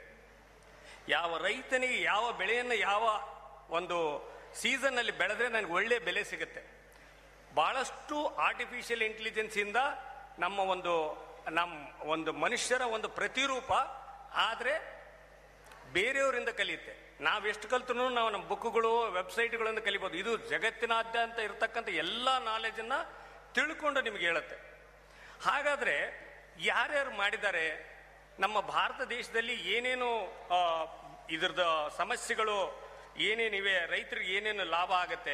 ಯಾವ ರೈತನಿಗೆ ಯಾವ ಬೆಳೆಯನ್ನು ಯಾವ ಒಂದು ಸೀಸನ್ನಲ್ಲಿ ಬೆಳೆದ್ರೆ ನನಗೆ ಒಳ್ಳೆ ಬೆಲೆ ಸಿಗುತ್ತೆ ಬಹಳಷ್ಟು ಆರ್ಟಿಫಿಷಿಯಲ್ ಇಂಟೆಲಿಜೆನ್ಸಿಂದ ನಮ್ಮ ಒಂದು ನಮ್ಮ ಒಂದು ಮನುಷ್ಯರ ಒಂದು ಪ್ರತಿರೂಪ ಆದರೆ ಬೇರೆಯವರಿಂದ ಕಲಿಯುತ್ತೆ ನಾವು ಎಷ್ಟು ಕಲ್ತರೂ ನಾವು ನಮ್ಮ ಬುಕ್ಗಳು ವೆಬ್ಸೈಟ್ಗಳಿಂದ ಕಲಿಬೋದು ಇದು ಜಗತ್ತಿನಾದ್ಯಂತ ಇರತಕ್ಕಂಥ ಎಲ್ಲ ನಾಲೆಜನ್ನ ತಿಳ್ಕೊಂಡು ನಿಮ್ಗೆ ಹೇಳುತ್ತೆ ಹಾಗಾದ್ರೆ ಯಾರ್ಯಾರು ಮಾಡಿದ್ದಾರೆ ನಮ್ಮ ಭಾರತ ದೇಶದಲ್ಲಿ ಏನೇನು ಆ, ಇದ್ರದ್ದು ಸಮಸ್ಯೆಗಳು ಏನೇನಿವೆ ರೈತರಿಗೆ ಏನೇನು ಲಾಭ ಆಗುತ್ತೆ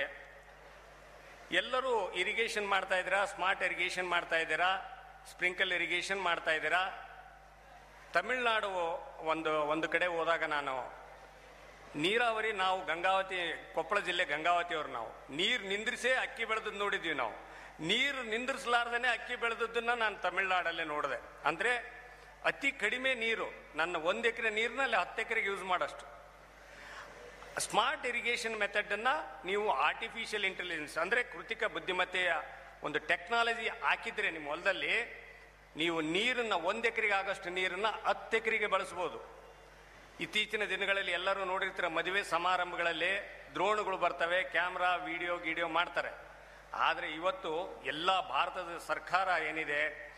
ಎಲ್ಲರೂ ಇರಿಗೇಷನ್ ಮಾಡ್ತಾ ಇದ್ದೀರಾ ಸ್ಮಾರ್ಟ್ ಇರಿಗೇಷನ್ ಮಾಡ್ತಾ ಇದ್ದೀರಾ ಸ್ಪ್ರಿಂಕಲ್ ಇರಿಗೇಷನ್ ಮಾಡ್ತಾ ಇದ್ದೀರಾ ತಮಿಳ್ನಾಡು ಒಂದು ಒಂದು ಕಡೆ ಹೋದಾಗ ನಾನು ನೀರಾವರಿ ನಾವು ಗಂಗಾವತಿ ಕೊಪ್ಪಳ ಜಿಲ್ಲೆ ಗಂಗಾವತಿಯವರು ನಾವು ನೀರು ನಿಂದ್ರಿಸೇ ಅಕ್ಕಿ ಬೆಳೆದದ್ದು ನೋಡಿದ್ವಿ ನಾವು ನೀರು ನಿಂದ್ರಿಸಲಾರ್ದೇನೆ ಅಕ್ಕಿ ಬೆಳೆದದ್ದನ್ನ ನಾನು ತಮಿಳ್ನಾಡಲ್ಲೇ ನೋಡಿದೆ ಅಂದ್ರೆ ಅತಿ ಕಡಿಮೆ ನೀರು ನನ್ನ ಒಂದು ಎಕರೆ ನೀರಿನಲ್ಲಿ ಹತ್ತು ಎಕರೆಗೆ ಯೂಸ್ ಮಾಡೋಷ್ಟು ಸ್ಮಾರ್ಟ್ ಇರಿಗೇಷನ್ ಮೆಥಡ್ ಅನ್ನ ನೀವು ಆರ್ಟಿಫಿಷಿಯಲ್ ಇಂಟೆಲಿಜೆನ್ಸ್ ಅಂದ್ರೆ ಕೃತಿಕ ಬುದ್ಧಿಮತ್ತೆಯ ಒಂದು ಟೆಕ್ನಾಲಜಿ ಹಾಕಿದ್ರೆ ನಿಮ್ಮ ಹೊಲದಲ್ಲಿ ನೀವು ನೀರನ್ನ ಒಂದ್ ಎಕರೆಗೆ ಆಗಷ್ಟು ನೀರನ್ನ ಹತ್ತು ಎಕರೆಗೆ ಬಳಸಬಹುದು ಇತ್ತೀಚಿನ ದಿನಗಳಲ್ಲಿ ಎಲ್ಲರೂ ನೋಡಿರ್ತೀರ ಮದುವೆ ಸಮಾರಂಭಗಳಲ್ಲಿ ದ್ರೋಣಗಳು ಬರ್ತವೆ ಕ್ಯಾಮ್ರಾ ವಿಡಿಯೋ ಗಿಡಿಯೋ ಮಾಡ್ತಾರೆ ಆದರೆ ಇವತ್ತು ಎಲ್ಲ ಭಾರತದ ಸರ್ಕಾರ ಏನಿದೆ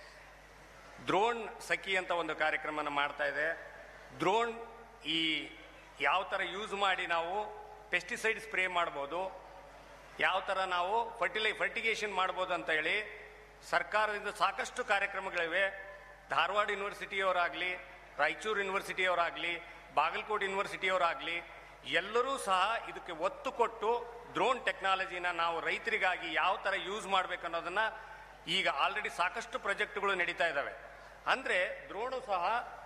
ದ್ರೋಣ್ ಸಖಿ ಅಂತ ಒಂದು ಕಾರ್ಯಕ್ರಮನ ಮಾಡ್ತಾ ಇದೆ ದ್ರೋಣ್ ಈ ಯಾವ ಥರ ಯೂಸ್ ಮಾಡಿ ನಾವು ಪೆಸ್ಟಿಸೈಡ್ ಸ್ಪ್ರೇ ಮಾಡ್ಬೋದು ಯಾವ ಥರ ನಾವು ಫರ್ಟಿಲೈ ಫರ್ಟಿಗೇಷನ್ ಮಾಡ್ಬೋದು ಅಂತ ಹೇಳಿ ಸರ್ಕಾರದಿಂದ ಸಾಕಷ್ಟು ಕಾರ್ಯಕ್ರಮಗಳಿವೆ ಧಾರವಾಡ ಯೂನಿವರ್ಸಿಟಿಯವರಾಗಲಿ ರಾಯಚೂರು ಯೂನಿವರ್ಸಿಟಿಯವರಾಗಲಿ ಬಾಗಲಕೋಟೆ ಯೂನಿವರ್ಸಿಟಿಯವರಾಗಲಿ ಎಲ್ಲರೂ ಸಹ ಇದಕ್ಕೆ ಒತ್ತು ಕೊಟ್ಟು ಡ್ರೋನ್ ಟೆಕ್ನಾಲಜಿನ ನಾವು ರೈತರಿಗಾಗಿ ಯಾವ ಥರ ಯೂಸ್ ಮಾಡ್ಬೇಕು ಅನ್ನೋದನ್ನ ಈಗ ಆಲ್ರೆಡಿ ಸಾಕಷ್ಟು ಪ್ರಾಜೆಕ್ಟ್ಗಳು ನಡೀತಾ ಇದ್ದಾವೆ ಅಂದರೆ ದ್ರೋಣು ಸಹ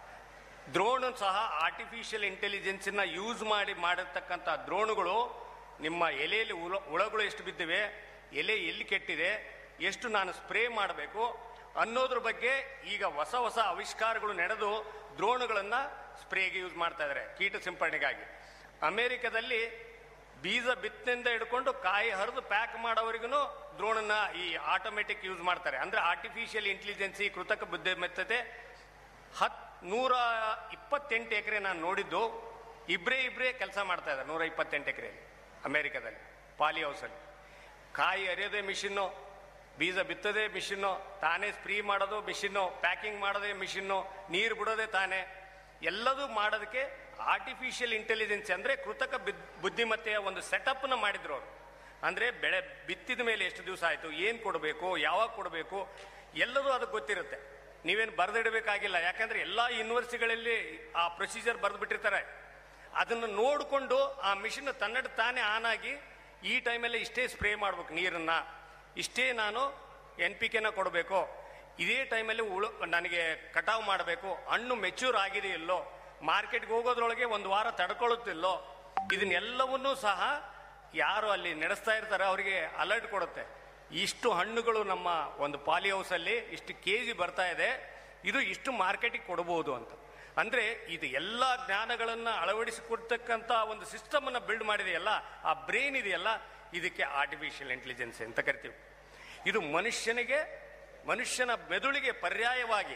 ದ್ರೋಣು ಸಹ ಆರ್ಟಿಫಿಷಿಯಲ್ ಇಂಟೆಲಿಜೆನ್ಸನ್ನ ಯೂಸ್ ಮಾಡಿ ಮಾಡಿರ್ತಕ್ಕಂಥ ದ್ರೋಣುಗಳು ನಿಮ್ಮ ಎಲೆಯಲ್ಲಿ ಹುಳ ಹುಳಗಳು ಎಷ್ಟು ಬಿದ್ದಿವೆ ಎಲೆ ಎಲ್ಲಿ ಕೆಟ್ಟಿದೆ ಎಷ್ಟು ನಾನು ಸ್ಪ್ರೇ ಮಾಡಬೇಕು ಅನ್ನೋದ್ರ ಬಗ್ಗೆ ಈಗ ಹೊಸ ಹೊಸ ಆವಿಷ್ಕಾರಗಳು ನಡೆದು ದ್ರೋಣುಗಳನ್ನ ಸ್ಪ್ರೇಗೆ ಯೂಸ್ ಮಾಡ್ತಾ ಇದ್ದಾರೆ ಕೀಟ ಸಿಂಪರಣೆಗಾಗಿ ಅಮೆರಿಕದಲ್ಲಿ ಬೀಜ ಬಿತ್ತಿನಿಂದ ಹಿಡ್ಕೊಂಡು ಕಾಯಿ ಹರಿದು ಪ್ಯಾಕ್ ಮಾಡೋವರೆಗೂ ದ್ರೋಣನ್ನ ಈ ಆಟೋಮೆಟಿಕ್ ಯೂಸ್ ಮಾಡ್ತಾರೆ ಅಂದ್ರೆ ಆರ್ಟಿಫಿಷಿಯಲ್ ಇಂಟೆಲಿಜೆನ್ಸಿ ಕೃತಕ ಬುದ್ಧಿಮತ್ತತೆ ಹತ್ ನೂರ ಇಪ್ಪತ್ತೆಂಟು ಎಕರೆ ನಾನು ನೋಡಿದ್ದು ಇಬ್ಬರೇ ಇಬ್ಬರೇ ಕೆಲಸ ಮಾಡ್ತಾ ಇದ್ದಾರೆ ನೂರ ಇಪ್ಪತ್ತೆಂಟು ಎಕರೆಯಲ್ಲಿ ಅಮೆರಿಕದಲ್ಲಿ ಪಾಲಿ ಹೌಸಲ್ಲಿ ಕಾಯಿ ಅರಿಯೋದೇ ಮಿಷಿನ್ನು ಬೀಜ ಬಿತ್ತೋದೇ ಮಿಷಿನ್ನು ತಾನೇ ಸ್ಪ್ರೀ ಮಾಡೋದು ಮಿಷಿನ್ನು ಪ್ಯಾಕಿಂಗ್ ಮಾಡೋದೇ ಮಿಷಿನ್ನು ನೀರು ಬಿಡೋದೇ ತಾನೇ ಎಲ್ಲದೂ ಮಾಡೋದಕ್ಕೆ ಆರ್ಟಿಫಿಷಿಯಲ್ ಇಂಟೆಲಿಜೆನ್ಸ್ ಅಂದ್ರೆ ಕೃತಕ ಬಿದ್- ಬುದ್ಧಿಮತ್ತೆಯ ಒಂದು ಸೆಟಪ್ನ ಮಾಡಿದ್ರು ಅವರು ಅಂದ್ರೆ ಬೆಳೆ ಬಿತ್ತಿದ ಮೇಲೆ ಎಷ್ಟು ದಿವಸ ಆಯ್ತು ಏನ್ ಕೊಡಬೇಕು ಯಾವಾಗ ಕೊಡಬೇಕು ಎಲ್ಲದೂ ಅದಕ್ಕೆ ಗೊತ್ತಿರುತ್ತೆ ನೀವೇನು ಬರೆದಿಡಬೇಕಾಗಿಲ್ಲ ಯಾಕಂದ್ರೆ ಎಲ್ಲಾ ಯೂನಿವರ್ಸಿಟಿಗಳಲ್ಲಿ ಆ ಪ್ರೊಸೀಜರ್ ಬರೆದು ಬಿಟ್ಟಿರ್ತಾರೆ ಅದನ್ನು ನೋಡಿಕೊಂಡು ಆ ಮಿಷಿನ್ ತನ್ನಡ ತಾನೇ ಆನ್ ಆಗಿ ಈ ಟೈಮಲ್ಲಿ ಇಷ್ಟೇ ಸ್ಪ್ರೇ ಮಾಡ್ಬೇಕು ನೀರನ್ನ ಇಷ್ಟೇ ನಾನು ಎನ್ ಪಿ ಕೆನ ಕೊಡಬೇಕು ಇದೇ ಟೈಮಲ್ಲಿ ಉಳು ನನಗೆ ಕಟಾವು ಮಾಡಬೇಕು ಹಣ್ಣು ಮೆಚ್ಯೂರ್ ಆಗಿದೆ ಇಲ್ಲೋ ಮಾರ್ಕೆಟ್ಗೆ ಹೋಗೋದ್ರೊಳಗೆ ಒಂದು ವಾರ ತಡ್ಕೊಳ್ಳುತ್ತಿಲ್ಲೋ ಇದನ್ನೆಲ್ಲವನ್ನೂ ಸಹ ಯಾರು ಅಲ್ಲಿ ನಡೆಸ್ತಾ ಇರ್ತಾರೆ ಅವರಿಗೆ ಅಲರ್ಟ್ ಕೊಡುತ್ತೆ ಇಷ್ಟು ಹಣ್ಣುಗಳು ನಮ್ಮ ಒಂದು ಪಾಲಿ ಹೌಸಲ್ಲಿ ಇಷ್ಟು ಕೆ ಜಿ ಬರ್ತಾ ಇದೆ ಇದು ಇಷ್ಟು ಮಾರ್ಕೆಟಿಗೆ ಕೊಡಬಹುದು ಅಂತ ಅಂದ್ರೆ ಇದು ಎಲ್ಲ ಜ್ಞಾನಗಳನ್ನ ಅಳವಡಿಸಿಕೊಡ್ತಕ್ಕಂಥ ಒಂದು ಸಿಸ್ಟಮ್ ಅನ್ನ ಬಿಲ್ಡ್ ಮಾಡಿದೆಯಲ್ಲ ಆ ಬ್ರೈನ್ ಇದೆಯಲ್ಲ ಇದಕ್ಕೆ ಆರ್ಟಿಫಿಷಿಯಲ್ ಇಂಟೆಲಿಜೆನ್ಸ್ ಅಂತ ಕರಿತೀವಿ ಇದು ಮನುಷ್ಯನಿಗೆ ಮನುಷ್ಯನ ಮೆದುಳಿಗೆ ಪರ್ಯಾಯವಾಗಿ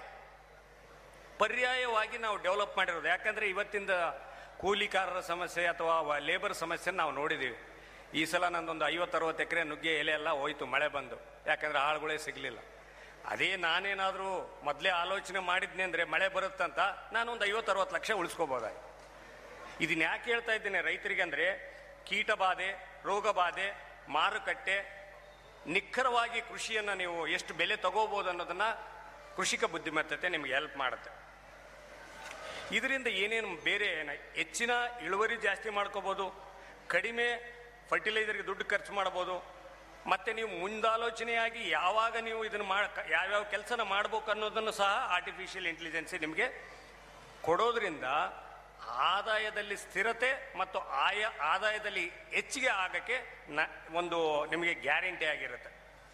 ಪರ್ಯಾಯವಾಗಿ ನಾವು ಡೆವಲಪ್ ಮಾಡಿರೋದು ಯಾಕಂದ್ರೆ ಇವತ್ತಿಂದ ಕೂಲಿಕಾರರ ಸಮಸ್ಯೆ ಅಥವಾ ಲೇಬರ್ ಸಮಸ್ಯೆ ನಾವು ನೋಡಿದೀವಿ ಈ ಸಲ ನಂದೊಂದು ಐವತ್ತರವತ್ತು ಎಕರೆ ನುಗ್ಗೆ ಎಲೆ ಎಲ್ಲ ಹೋಯ್ತು ಮಳೆ ಬಂದು ಯಾಕಂದ್ರೆ ಆಳುಗಳೇ ಸಿಗ್ಲಿಲ್ಲ ಅದೇ ನಾನೇನಾದರೂ ಮೊದಲೇ ಆಲೋಚನೆ ಮಾಡಿದ್ನಿ ಅಂದ್ರೆ ಮಳೆ ಬರುತ್ತಂತ ನಾನೊಂದು ಐವತ್ತರವತ್ತು ಲಕ್ಷ ಉಳಿಸ್ಕೋಬೋದಾಗಿ ಇದನ್ನ ಯಾಕೆ ಹೇಳ್ತಾ ಇದ್ದೇನೆ ರೈತರಿಗೆ ಅಂದ್ರೆ ಕೀಟ ಬಾಧೆ ರೋಗ ಬಾಧೆ ಮಾರುಕಟ್ಟೆ ನಿಖರವಾಗಿ ಕೃಷಿಯನ್ನ ನೀವು ಎಷ್ಟು ಬೆಲೆ ತಗೋಬಹುದು ಅನ್ನೋದನ್ನ ಕೃಷಿಕ ಬುದ್ಧಿಮತ್ತತೆ ನಿಮ್ಗೆ ಹೆಲ್ಪ್ ಮಾಡುತ್ತೆ ಇದರಿಂದ ಏನೇನು ಬೇರೆ ಏನ- ಹೆಚ್ಚಿನ ಇಳುವರಿ ಜಾಸ್ತಿ ಮಾಡ್ಕೋಬಹುದು ಕಡಿಮೆ ಫರ್ಟಿಲೈಸರ್ಗೆ ದುಡ್ಡು ಖರ್ಚು ಮಾಡಬಹುದು ಮತ್ತೆ ನೀವು ಮುಂದಾಲೋಚನೆಯಾಗಿ ಯಾವಾಗ ನೀವು ಇದನ್ನು ಮಾಡ ಯಾವ್ಯಾವ ಕೆಲಸನ ಮಾಡ್ಬೇಕು ಅನ್ನೋದನ್ನು ಸಹ ಆರ್ಟಿಫಿಷಿಯಲ್ ಇಂಟೆಲಿಜೆನ್ಸ್ ನಿಮಗೆ ಕೊಡೋದ್ರಿಂದ ಆದಾಯದಲ್ಲಿ ಸ್ಥಿರತೆ ಮತ್ತು ಆಯ ಆದಾಯದಲ್ಲಿ ಹೆಚ್ಚಿಗೆ ಆಗಕ್ಕೆ ನ ಒಂದು ನಿಮಗೆ ಗ್ಯಾರಂಟಿ ಆಗಿರುತ್ತೆ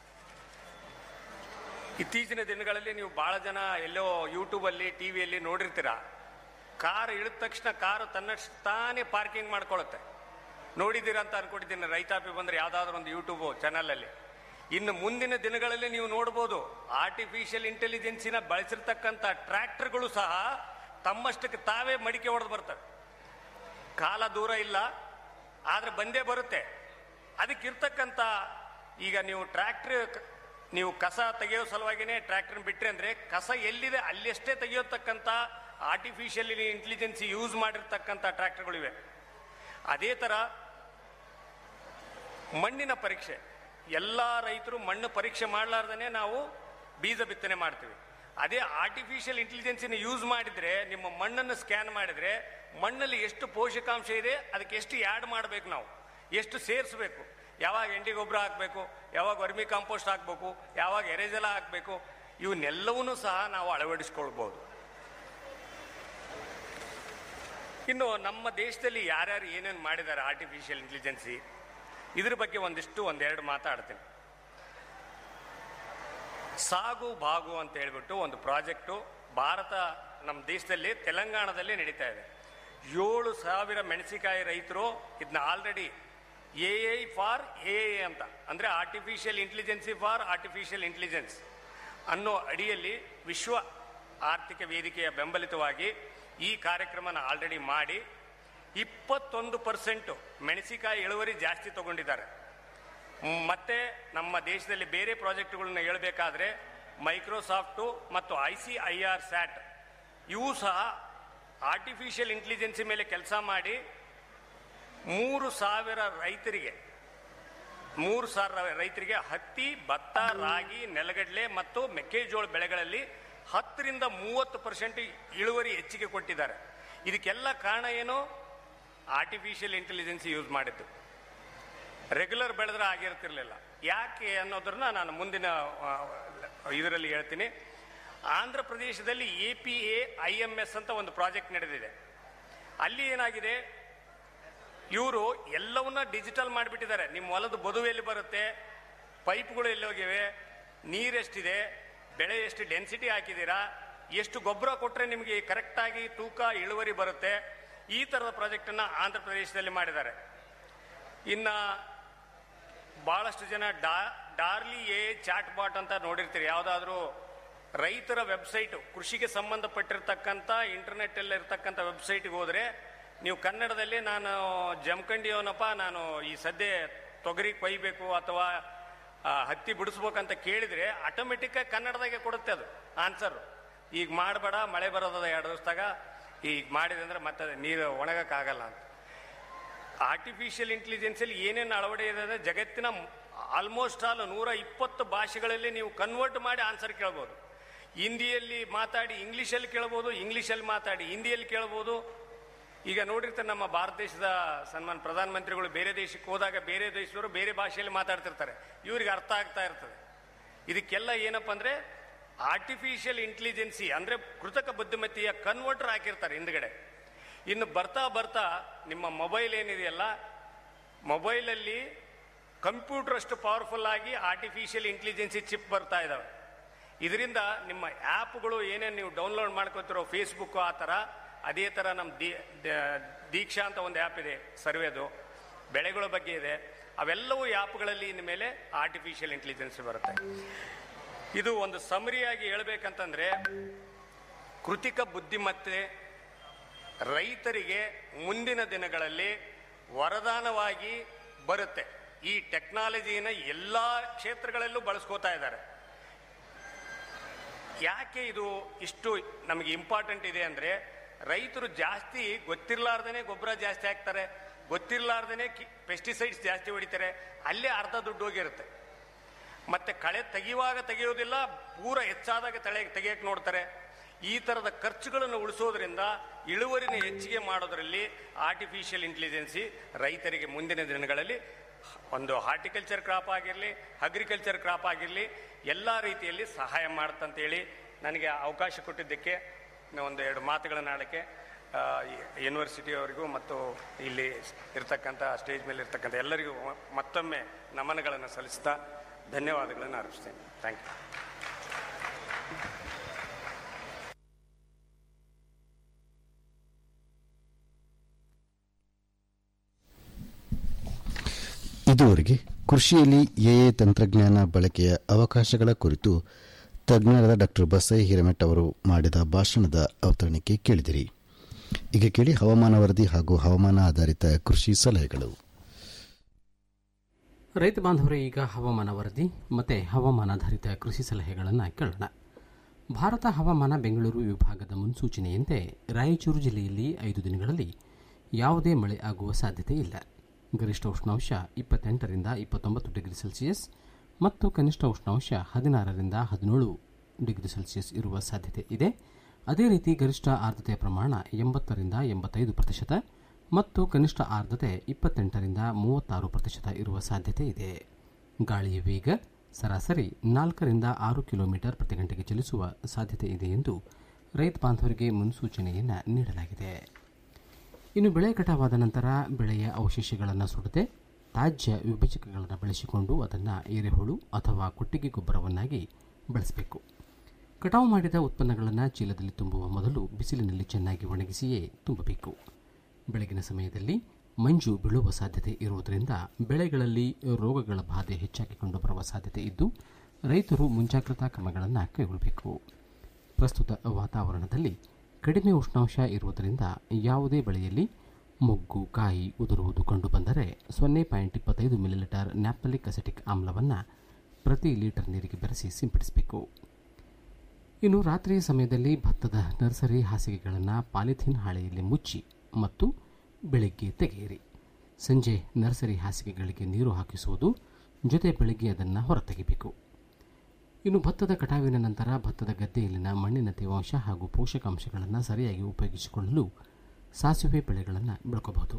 ಇತ್ತೀಚಿನ ದಿನಗಳಲ್ಲಿ ನೀವು ಬಹಳ ಜನ ಎಲ್ಲೋ ಯೂಟ್ಯೂಬಲ್ಲಿ ಟಿ ವಿಯಲ್ಲಿ ನೋಡಿರ್ತೀರ ಕಾರ್ ಇಳಿದ ತಕ್ಷಣ ಕಾರು ತನ್ನಷ್ಟು ತಾನೇ ಪಾರ್ಕಿಂಗ್ ಮಾಡ್ಕೊಳ್ಳುತ್ತೆ ನೋಡಿದ್ದೀರಾ ಅಂತ ಅನ್ಕೊಂಡಿದ್ದೀನಿ ರೈತಾಪಿ ಬಂದ್ರೆ ಯಾವ್ದಾದ್ರು ಒಂದು ಯೂಟ್ಯೂಬ್ ಚಾನಲಲ್ಲಿ ಇನ್ನು ಮುಂದಿನ ದಿನಗಳಲ್ಲಿ ನೀವು ನೋಡ್ಬೋದು ಆರ್ಟಿಫಿಷಿಯಲ್ ಇಂಟೆಲಿಜೆನ್ಸಿನ ಬಳಸಿರ್ತಕ್ಕಂಥ ಟ್ರ್ಯಾಕ್ಟರ್ಗಳು ಸಹ ತಮ್ಮಷ್ಟಕ್ಕೆ ತಾವೇ ಮಡಿಕೆ ಹೊಡೆದು ಬರ್ತವೆ ಕಾಲ ದೂರ ಇಲ್ಲ ಆದ್ರೆ ಬಂದೇ ಬರುತ್ತೆ ಅದಕ್ಕಿರ್ತಕ್ಕಂಥ ಈಗ ನೀವು ಟ್ರ್ಯಾಕ್ಟರ್ ನೀವು ಕಸ ತೆಗೆಯೋ ಸಲುವಾಗಿನೇ ಟ್ರ್ಯಾಕ್ಟರ್ ಬಿಟ್ರೆ ಅಂದ್ರೆ ಕಸ ಎಲ್ಲಿದೆ ಅಲ್ಲಿಯಷ್ಟೇ ತೆಗೆಯೋತಕ್ಕಂಥ ಆರ್ಟಿಫಿಷಿಯಲ್ ಇಂಟೆಲಿಜೆನ್ಸಿ ಯೂಸ್ ಮಾಡಿರ್ತಕ್ಕಂಥ ಟ್ರ್ಯಾಕ್ಟರ್ಗಳಿವೆ ಅದೇ ತರ ಮಣ್ಣಿನ ಪರೀಕ್ಷೆ ಎಲ್ಲ ರೈತರು ಮಣ್ಣು ಪರೀಕ್ಷೆ ಮಾಡಲಾರ್ದೇ ನಾವು ಬೀಜ ಬಿತ್ತನೆ ಮಾಡ್ತೀವಿ ಅದೇ ಆರ್ಟಿಫಿಷಿಯಲ್ ಇಂಟೆಲಿಜೆನ್ಸಿನ ಯೂಸ್ ಮಾಡಿದ್ರೆ ನಿಮ್ಮ ಮಣ್ಣನ್ನು ಸ್ಕ್ಯಾನ್ ಮಾಡಿದ್ರೆ ಮಣ್ಣಲ್ಲಿ ಎಷ್ಟು ಪೋಷಕಾಂಶ ಇದೆ ಅದಕ್ಕೆ ಎಷ್ಟು ಆ್ಯಡ್ ಮಾಡಬೇಕು ನಾವು ಎಷ್ಟು ಸೇರಿಸಬೇಕು ಯಾವಾಗ ಎಂಡಿ ಗೊಬ್ಬರ ಹಾಕಬೇಕು ಯಾವಾಗ ವರ್ಮಿ ಕಾಂಪೋಸ್ಟ್ ಹಾಕಬೇಕು ಯಾವಾಗ ಎರೆಜಲ ಹಾಕಬೇಕು ಇವನ್ನೆಲ್ಲವನ್ನೂ ಸಹ ನಾವು ಅಳವಡಿಸ್ಕೊಳ್ಬಹುದು ಇನ್ನು ನಮ್ಮ ದೇಶದಲ್ಲಿ ಯಾರ್ಯಾರು ಏನೇನು ಮಾಡಿದ್ದಾರೆ ಆರ್ಟಿಫಿಷಿಯಲ್ ಇಂಟೆಲಿಜೆನ್ಸಿ ಇದ್ರ ಬಗ್ಗೆ ಒಂದಿಷ್ಟು ಒಂದೆರಡು ಮಾತಾಡ್ತೀನಿ ಸಾಗು ಬಾಗು ಅಂತ ಹೇಳ್ಬಿಟ್ಟು ಒಂದು ಪ್ರಾಜೆಕ್ಟು ಭಾರತ ನಮ್ಮ ದೇಶದಲ್ಲಿ ತೆಲಂಗಾಣದಲ್ಲಿ ನಡೀತಾ ಇದೆ ಏಳು ಸಾವಿರ ಮೆಣಸಿಕಾಯಿ ರೈತರು ಇದನ್ನ already A I for A ಅಂತ ಅಂದರೆ artificial intelligence for artificial intelligence ಅನ್ನೋ ಅಡಿಯಲ್ಲಿ ವಿಶ್ವ ಆರ್ಥಿಕ ವೇದಿಕೆಯ ಬೆಂಬಲಿತವಾಗಿ ಈ ಕಾರ್ಯಕ್ರಮನ ಆಲ್ರೆಡಿ ಮಾಡಿ ಇಪ್ಪತ್ತೊಂದು ಪರ್ಸೆಂಟು ಮೆಣಸಿಕಾಯಿ ಇಳುವರಿ ಜಾಸ್ತಿ ತಗೊಂಡಿದ್ದಾರೆ ಮ್, ಮತ್ತೆ ನಮ್ಮ ದೇಶದಲ್ಲಿ ಬೇರೆ ಪ್ರಾಜೆಕ್ಟ್ಗಳನ್ನ ಹೇಳಬೇಕಾದ್ರೆ ಮೈಕ್ರೋಸಾಫ್ಟು ಮತ್ತು ICRISAT ಇವು ಸಹ ಆರ್ಟಿಫಿಷಿಯಲ್ ಇಂಟೆಲಿಜೆನ್ಸಿ ಮೇಲೆ ಕೆಲಸ ಮಾಡಿ ಮೂರು ಸಾವಿರ ರೈತರಿಗೆ ಮೂರು ಸಾವಿರ ರೈತರಿಗೆ ಹತ್ತಿ ಭತ್ತ ರಾಗಿ ನೆಲಗಡಲೆ ಮತ್ತು ಮೆಕ್ಕೆಜೋಳ ಬೆಳೆಗಳಲ್ಲಿ ಹತ್ತರಿಂದ ಮೂವತ್ತು ಪರ್ಸೆಂಟ್ ಇಳುವರಿ ಹೆಚ್ಚಿಗೆ ಕೊಟ್ಟಿದ್ದಾರೆ ಇದಕ್ಕೆಲ್ಲ ಕಾರಣ ಏನು ಆರ್ಟಿಫಿಷಿಯಲ್ ಇಂಟೆಲಿಜೆನ್ಸಿ ಯೂಸ್ ಮಾಡಿದ್ದು ರೆಗ್ಯುಲರ್ ಬೆಳೆದ್ರೆ ಆಗಿರ್ತಿರ್ಲಿಲ್ಲ ಯಾಕೆ ಅನ್ನೋದನ್ನ ನಾನು ಮುಂದಿನ ಇದರಲ್ಲಿ ಹೇಳ್ತೀನಿ ಆಂಧ್ರ ಪ್ರದೇಶದಲ್ಲಿ A P A I M S ಅಂತ ಒಂದು ಪ್ರಾಜೆಕ್ಟ್ ನಡೆದಿದೆ ಅಲ್ಲಿ ಏನಾಗಿದೆ ಇವರು ಎಲ್ಲವನ್ನ ಡಿಜಿಟಲ್ ಮಾಡಿಬಿಟ್ಟಿದ್ದಾರೆ ನಿಮ್ಮ ಹೊಲದ ಬದುವು ಎಲ್ಲಿ ಬರುತ್ತೆ ಪೈಪ್ಗಳು ಎಲ್ಲಿ ಹೋಗಿವೆ ನೀರೆಷ್ಟಿದೆ ಬೆಳೆ ಎಷ್ಟು ಡೆನ್ಸಿಟಿ ಹಾಕಿದ್ದೀರಾ ಎಷ್ಟು ಗೊಬ್ಬರ ಕೊಟ್ಟರೆ ನಿಮಗೆ ಕರೆಕ್ಟಾಗಿ ತೂಕ ಇಳುವರಿ ಬರುತ್ತೆ ಈ ಥರದ ಪ್ರಾಜೆಕ್ಟನ್ನು ಆಂಧ್ರ ಪ್ರದೇಶದಲ್ಲಿ ಮಾಡಿದ್ದಾರೆ ಇನ್ನು ಭಾಳಷ್ಟು ಜನ ಡಾ ಡಾರ್ಲಿ ಎ ಚಾಟ್ ಬಾಟ್ ಅಂತ ನೋಡಿರ್ತೀರಿ ಯಾವುದಾದ್ರೂ ರೈತರ ವೆಬ್ಸೈಟು ಕೃಷಿಗೆ ಸಂಬಂಧಪಟ್ಟಿರ್ತಕ್ಕಂಥ ಇಂಟರ್ನೆಟ್ಟಲ್ಲಿ ಇರ್ತಕ್ಕಂಥ ವೆಬ್ಸೈಟ್ಗೆ ಹೋದರೆ ನೀವು ಕನ್ನಡದಲ್ಲಿ ನಾನು ಜಮಖಂಡಿಯವನಪ್ಪ ನಾನು ಈ ಸದ್ಯ ತೊಗರಿ ಕೊಯ್ಬೇಕು ಅಥವಾ ಆ, ಹತ್ತಿ ಬಿಡಿಸ್ಬೇಕಂತ ಕೇಳಿದರೆ ಆಟೋಮೆಟಿಕ್ಕಾಗಿ ಕನ್ನಡದಾಗೆ ಕೊಡುತ್ತೆ ಅದು ಆನ್ಸರ್ ಈಗ ಮಾಡಬೇಡ ಮಳೆ ಬರೋದದ ಎರಡು ದಿವಸದಾಗ ಈಗ ಮಾಡಿದೆ ಅಂದ್ರೆ ಮತ್ತೆ ಅದು ನೀರು ಒಣಗಕ್ಕಾಗಲ್ಲ ಅಂತ ಆರ್ಟಿಫಿಷಿಯಲ್ ಇಂಟೆಲಿಜೆನ್ಸಲ್ಲಿ ಏನೇನು ಅಳವಡೆ ಇದೆ ಅಂದ್ರೆ ಜಗತ್ತಿನ ಆಲ್ಮೋಸ್ಟ್ ಆಲ್ ನೂರ ಇಪ್ಪತ್ತು ಭಾಷೆಗಳಲ್ಲಿ ನೀವು ಕನ್ವರ್ಟ್ ಮಾಡಿ ಆನ್ಸರ್ ಕೇಳ್ಬೋದು ಹಿಂದಿಯಲ್ಲಿ ಮಾತಾಡಿ ಇಂಗ್ಲೀಷಲ್ಲಿ ಕೇಳ್ಬೋದು ಇಂಗ್ಲೀಷಲ್ಲಿ ಮಾತಾಡಿ ಹಿಂದಿಯಲ್ಲಿ ಕೇಳ್ಬೋದು ಈಗ ನೋಡಿರ್ತಾರೆ ನಮ್ಮ ಭಾರತ ದೇಶದ ಸನ್ಮಾನ ಪ್ರಧಾನಮಂತ್ರಿಗಳು ಬೇರೆ ದೇಶಕ್ಕೆ ಹೋದಾಗ ಬೇರೆ ದೇಶದವರು ಬೇರೆ ಭಾಷೆಯಲ್ಲಿ ಮಾತಾಡ್ತಿರ್ತಾರೆ ಇವ್ರಿಗೆ ಅರ್ಥ ಆಗ್ತಾ ಇರ್ತದೆ ಇದಕ್ಕೆಲ್ಲ ಏನಪ್ಪ ಅಂದ್ರೆ ಆರ್ಟಿಫಿಷಿಯಲ್ ಇಂಟೆಲಿಜೆನ್ಸಿ ಅಂದ್ರೆ ಕೃತಕ ಬುದ್ಧಿಮತ್ತೆಯ ಕನ್ವರ್ಟರ್ ಹಾಕಿರ್ತಾರೆ ಹಿಂದ್ಗಡೆ ಇನ್ನು ಬರ್ತಾ ಬರ್ತಾ ನಿಮ್ಮ ಮೊಬೈಲ್ ಏನಿದೆಯಲ್ಲ ಮೊಬೈಲಲ್ಲಿ ಕಂಪ್ಯೂಟರ್ ಅಷ್ಟು ಪವರ್ಫುಲ್ ಆಗಿ ಆರ್ಟಿಫಿಷಿಯಲ್ ಇಂಟೆಲಿಜೆನ್ಸಿ ಚಿಪ್ ಬರ್ತಾ ಇದಾವೆ ಇದರಿಂದ ನಿಮ್ಮ ಆ್ಯಪ್ಗಳು ಏನೇನು ನೀವು ಡೌನ್ಲೋಡ್ ಮಾಡ್ಕೋತಿರೋ ಫೇಸ್ಬುಕ್ ಆ ಥರ ಅದೇ ಥರ ನಮ್ಮ ದಿ ದ- ದೀಕ್ಷಾ ಅಂತ ಒಂದು ಆ್ಯಪ್ ಇದೆ ಸರ್ವೇದು ಬೆಳೆಗಳ ಬಗ್ಗೆ ಇದೆ ಅವೆಲ್ಲವೂ ಆ್ಯಪ್ಗಳಲ್ಲಿ ಇನ್ನು ಮೇಲೆ ಆರ್ಟಿಫಿಷಿಯಲ್ ಇಂಟೆಲಿಜೆನ್ಸ್ ಬರುತ್ತೆ ಇದು ಒಂದು ಸಮರಿಯಾಗಿ ಹೇಳ್ಬೇಕಂತಂದ್ರೆ ಕೃತಿಕ ಬುದ್ಧಿಮತ್ತೆ ರೈತರಿಗೆ ಮುಂದಿನ ದಿನಗಳಲ್ಲಿ ವರದಾನವಾಗಿ ಬರುತ್ತೆ ಈ ಟೆಕ್ನಾಲಜಿನ ಎಲ್ಲ ಕ್ಷೇತ್ರಗಳಲ್ಲೂ ಬಳಸ್ಕೋತಾ ಇದ್ದಾರೆ ಯಾಕೆ ಇದು ಇಷ್ಟು ನಮಗೆ ಇಂಪಾರ್ಟೆಂಟ್ ಇದೆ ಅಂದ್ರೆ ರೈತರು ಜಾಸ್ತಿ ಗೊತ್ತಿರ್ಲಾರ್ದೇನೆ ಗೊಬ್ಬರ ಜಾಸ್ತಿ ಹಾಕ್ತಾರೆ ಗೊತ್ತಿರ್ಲಾರ್ದೇನೆ ಪೆಸ್ಟಿಸೈಡ್ಸ್ ಜಾಸ್ತಿ ಹೊಡಿತಾರೆ ಅಲ್ಲೇ ಅರ್ಧ ದುಡ್ಡು ಹೋಗಿರುತ್ತೆ ಮತ್ತೆ ಕಳೆ ತೆಗೆಯುವಾಗ ತೆಗೆಯೋದಿಲ್ಲ ಪೂರ ಹೆಚ್ಚಾದಾಗ ತಳೆ ತೆಗೆಯಕ್ಕೆ ನೋಡ್ತಾರೆ ಈ ಥರದ ಖರ್ಚುಗಳನ್ನು ಉಳಿಸೋದ್ರಿಂದ ಇಳುವರಿನ ಹೆಚ್ಚಿಗೆ ಮಾಡೋದರಲ್ಲಿ ಆರ್ಟಿಫಿಷಿಯಲ್ ಇಂಟೆಲಿಜೆನ್ಸಿ ರೈತರಿಗೆ ಮುಂದಿನ ದಿನಗಳಲ್ಲಿ ಒಂದು ಹಾರ್ಟಿಕಲ್ಚರ್ ಕ್ರಾಪ್ ಆಗಿರಲಿ ಅಗ್ರಿಕಲ್ಚರ್ ಕ್ರಾಪ್ ಆಗಿರಲಿ ಎಲ್ಲ ರೀತಿಯಲ್ಲಿ ಸಹಾಯ ಮಾಡುತ್ತಂತೇಳಿ ನನಗೆ ಅವಕಾಶ ಕೊಟ್ಟಿದ್ದಕ್ಕೆ ಒಂದು ಎರಡು ಮಾತುಗಳನ್ನು ಆಡೋಕ್ಕೆ ಯೂನಿವರ್ಸಿಟಿಯವರಿಗೂ ಮತ್ತು ಇಲ್ಲಿ ಇರ್ತಕ್ಕಂಥ ಸ್ಟೇಜ್ ಮೇಲೆ ಇರ್ತಕ್ಕಂಥ ಎಲ್ಲರಿಗೂ ಮತ್ತೊಮ್ಮೆ ನಮನಗಳನ್ನು ಸಲ್ಲಿಸ್ತಾ ಧನ್ಯವಾದಗಳನ್ನು ಅರ್ಪಿಸ್ತೇನೆ ಥ್ಯಾಂಕ್ ಯು ಇದುವರೆಗೆ ಕೃಷಿಯಲ್ಲಿ ಎಎ ತಂತ್ರಜ್ಞಾನ ಬಳಕೆಯ ಅವಕಾಶಗಳ ಕುರಿತು ತಜ್ಞರಾದ ಡಾಕ್ಟರ್ ಬಸೈ ಹಿರೇಮಠ್ ಅವರು ಮಾಡಿದ ಭಾಷಣದ ಅವತರಣಿಕೆ ಕೇಳಿದಿರಿ ಈಗ ಕೇಳಿ ಹವಾಮಾನ ವರದಿ ಹಾಗೂ ಹವಾಮಾನ ಆಧಾರಿತ ಕೃಷಿ ಸಲಹೆಗಳು ರೈತ ಬಾಂಧವರೇ ಈಗ ಹವಾಮಾನ ವರದಿ ಮತ್ತು ಹವಾಮಾನಾಧಾರಿತ ಕೃಷಿ ಸಲಹೆಗಳನ್ನು ಕೇಳೋಣ ಭಾರತ ಹವಾಮಾನ ಬೆಂಗಳೂರು ವಿಭಾಗದ ಮುನ್ಸೂಚನೆಯಂತೆ ರಾಯಚೂರು ಜಿಲ್ಲೆಯಲ್ಲಿ ಐದು ದಿನಗಳಲ್ಲಿ ಯಾವುದೇ ಮಳೆ ಆಗುವ ಸಾಧ್ಯತೆ ಇಲ್ಲ ಗರಿಷ್ಠ ಉಷ್ಣಾಂಶ ಇಪ್ಪತ್ತೆಂಟರಿಂದ ಇಪ್ಪತ್ತೊಂಬತ್ತು ಡಿಗ್ರಿ ಸೆಲ್ಸಿಯಸ್ ಮತ್ತು ಕನಿಷ್ಠ ಉಷ್ಣಾಂಶ ಹದಿನಾರರಿಂದ ಹದಿನೇಳು ಡಿಗ್ರಿ ಸೆಲ್ಸಿಯಸ್ ಇರುವ ಸಾಧ್ಯತೆ ಇದೆ ಅದೇ ರೀತಿ ಗರಿಷ್ಠ ಆರ್ದ್ರತೆಯ ಪ್ರಮಾಣ ಎಂಬತ್ತರಿಂದ ಎಂಬತ್ತೈದು ಪ್ರತಿಶತ ಮತ್ತು ಕನಿಷ್ಠ ಆರ್ದ್ರತೆ ಇಪ್ಪತ್ತೆಂಟರಿಂದ ಮೂವತ್ತಾರು ಪ್ರತಿಶತ ಇರುವ ಸಾಧ್ಯತೆ ಇದೆ ಗಾಳಿಯ ವೇಗ ಸರಾಸರಿ ನಾಲ್ಕರಿಂದ ಆರು ಕಿಲೋಮೀಟರ್ ಪ್ರತಿ ಗಂಟೆಗೆ ಚಲಿಸುವ ಸಾಧ್ಯತೆ ಇದೆ ಎಂದು ರೈತ ಬಾಂಧವರಿಗೆ ಮುನ್ಸೂಚನೆಯನ್ನು ನೀಡಲಾಗಿದೆ ಇನ್ನು ಬೆಳೆ ಕಟಾವಾದ ನಂತರ ಬೆಳೆಯ ಅವಶೇಷಗಳನ್ನು ಸುಡದೆ ತಾಜ್ಯ ವಿಭಜಕಗಳನ್ನು ಬಳಸಿಕೊಂಡು ಅದನ್ನು ಎರೆಹುಳು ಅಥವಾ ಕೊಟ್ಟಿಗೆ ಗೊಬ್ಬರವನ್ನಾಗಿ ಬಳಸಬೇಕು ಕಟಾವು ಮಾಡಿದ ಉತ್ಪನ್ನಗಳನ್ನು ಚೀಲದಲ್ಲಿ ತುಂಬುವ ಮೊದಲು ಬಿಸಿಲಿನಲ್ಲಿ ಚೆನ್ನಾಗಿ ಒಣಗಿಸಿಯೇ ತುಂಬಬೇಕು ಬೆಳಗಿನ ಸಮಯದಲ್ಲಿ ಮಂಜು ಬೀಳುವ ಸಾಧ್ಯತೆ ಇರುವುದರಿಂದ ಬೆಳೆಗಳಲ್ಲಿ ರೋಗಗಳ ಬಾಧೆ ಹೆಚ್ಚಾಗಿ ಕಂಡುಬರುವ ಸಾಧ್ಯತೆ ಇದ್ದು ರೈತರು ಮುಂಜಾಗ್ರತಾ ಕ್ರಮಗಳನ್ನು ಕೈಗೊಳ್ಳಬೇಕು ಪ್ರಸ್ತುತ ವಾತಾವರಣದಲ್ಲಿ ಕಡಿಮೆ ಉಷ್ಣಾಂಶ ಇರುವುದರಿಂದ ಯಾವುದೇ ಬೆಳೆಯಲ್ಲಿ ಮೊಗ್ಗು ಕಾಯಿ ಉದುರುವುದು ಕಂಡುಬಂದರೆ ಸೊನ್ನೆ ಪಾಯಿಂಟ್ ಇಪ್ಪತ್ತೈದು ಮಿಲಿಲೀಟರ್ ನ್ಯಾಪ್ತಲಿಕ್ ಅಸೆಟಿಕ್ ಆಮ್ಲವನ್ನು ಪ್ರತಿ ಲೀಟರ್ ನೀರಿಗೆ ಬೆರೆಸಿ ಸಿಂಪಡಿಸಬೇಕು ಇನ್ನು ರಾತ್ರಿಯ ಸಮಯದಲ್ಲಿ ಭತ್ತದ ನರ್ಸರಿ ಹಾಸಿಗೆಗಳನ್ನು ಪಾಲಿಥೀನ್ ಹಾಳೆಯಲ್ಲಿ ಮುಚ್ಚಿ ಮತ್ತು ಬೆಳಿಗ್ಗೆ ತೆಗೆಯಿರಿ ಸಂಜೆ ನರ್ಸರಿ ಹಾಸಿಗೆಗಳಿಗೆ ನೀರು ಹಾಕಿಸುವುದು ಜೊತೆ ಬೆಳಿಗ್ಗೆ ಅದನ್ನು ಹೊರತೆಗೆಯಬೇಕು ಇನ್ನು ಭತ್ತದ ಕಟಾವಿನ ನಂತರ ಭತ್ತದ ಗದ್ದೆಯಲ್ಲಿನ ಮಣ್ಣಿನ ತೇವಾಂಶ ಹಾಗೂ ಪೋಷಕಾಂಶಗಳನ್ನು ಸರಿಯಾಗಿ ಉಪಯೋಗಿಸಿಕೊಳ್ಳಲು ಸಾಸಿವೆ ಬೆಳೆಗಳನ್ನು ಬೆಳ್ಕೋಬಹುದು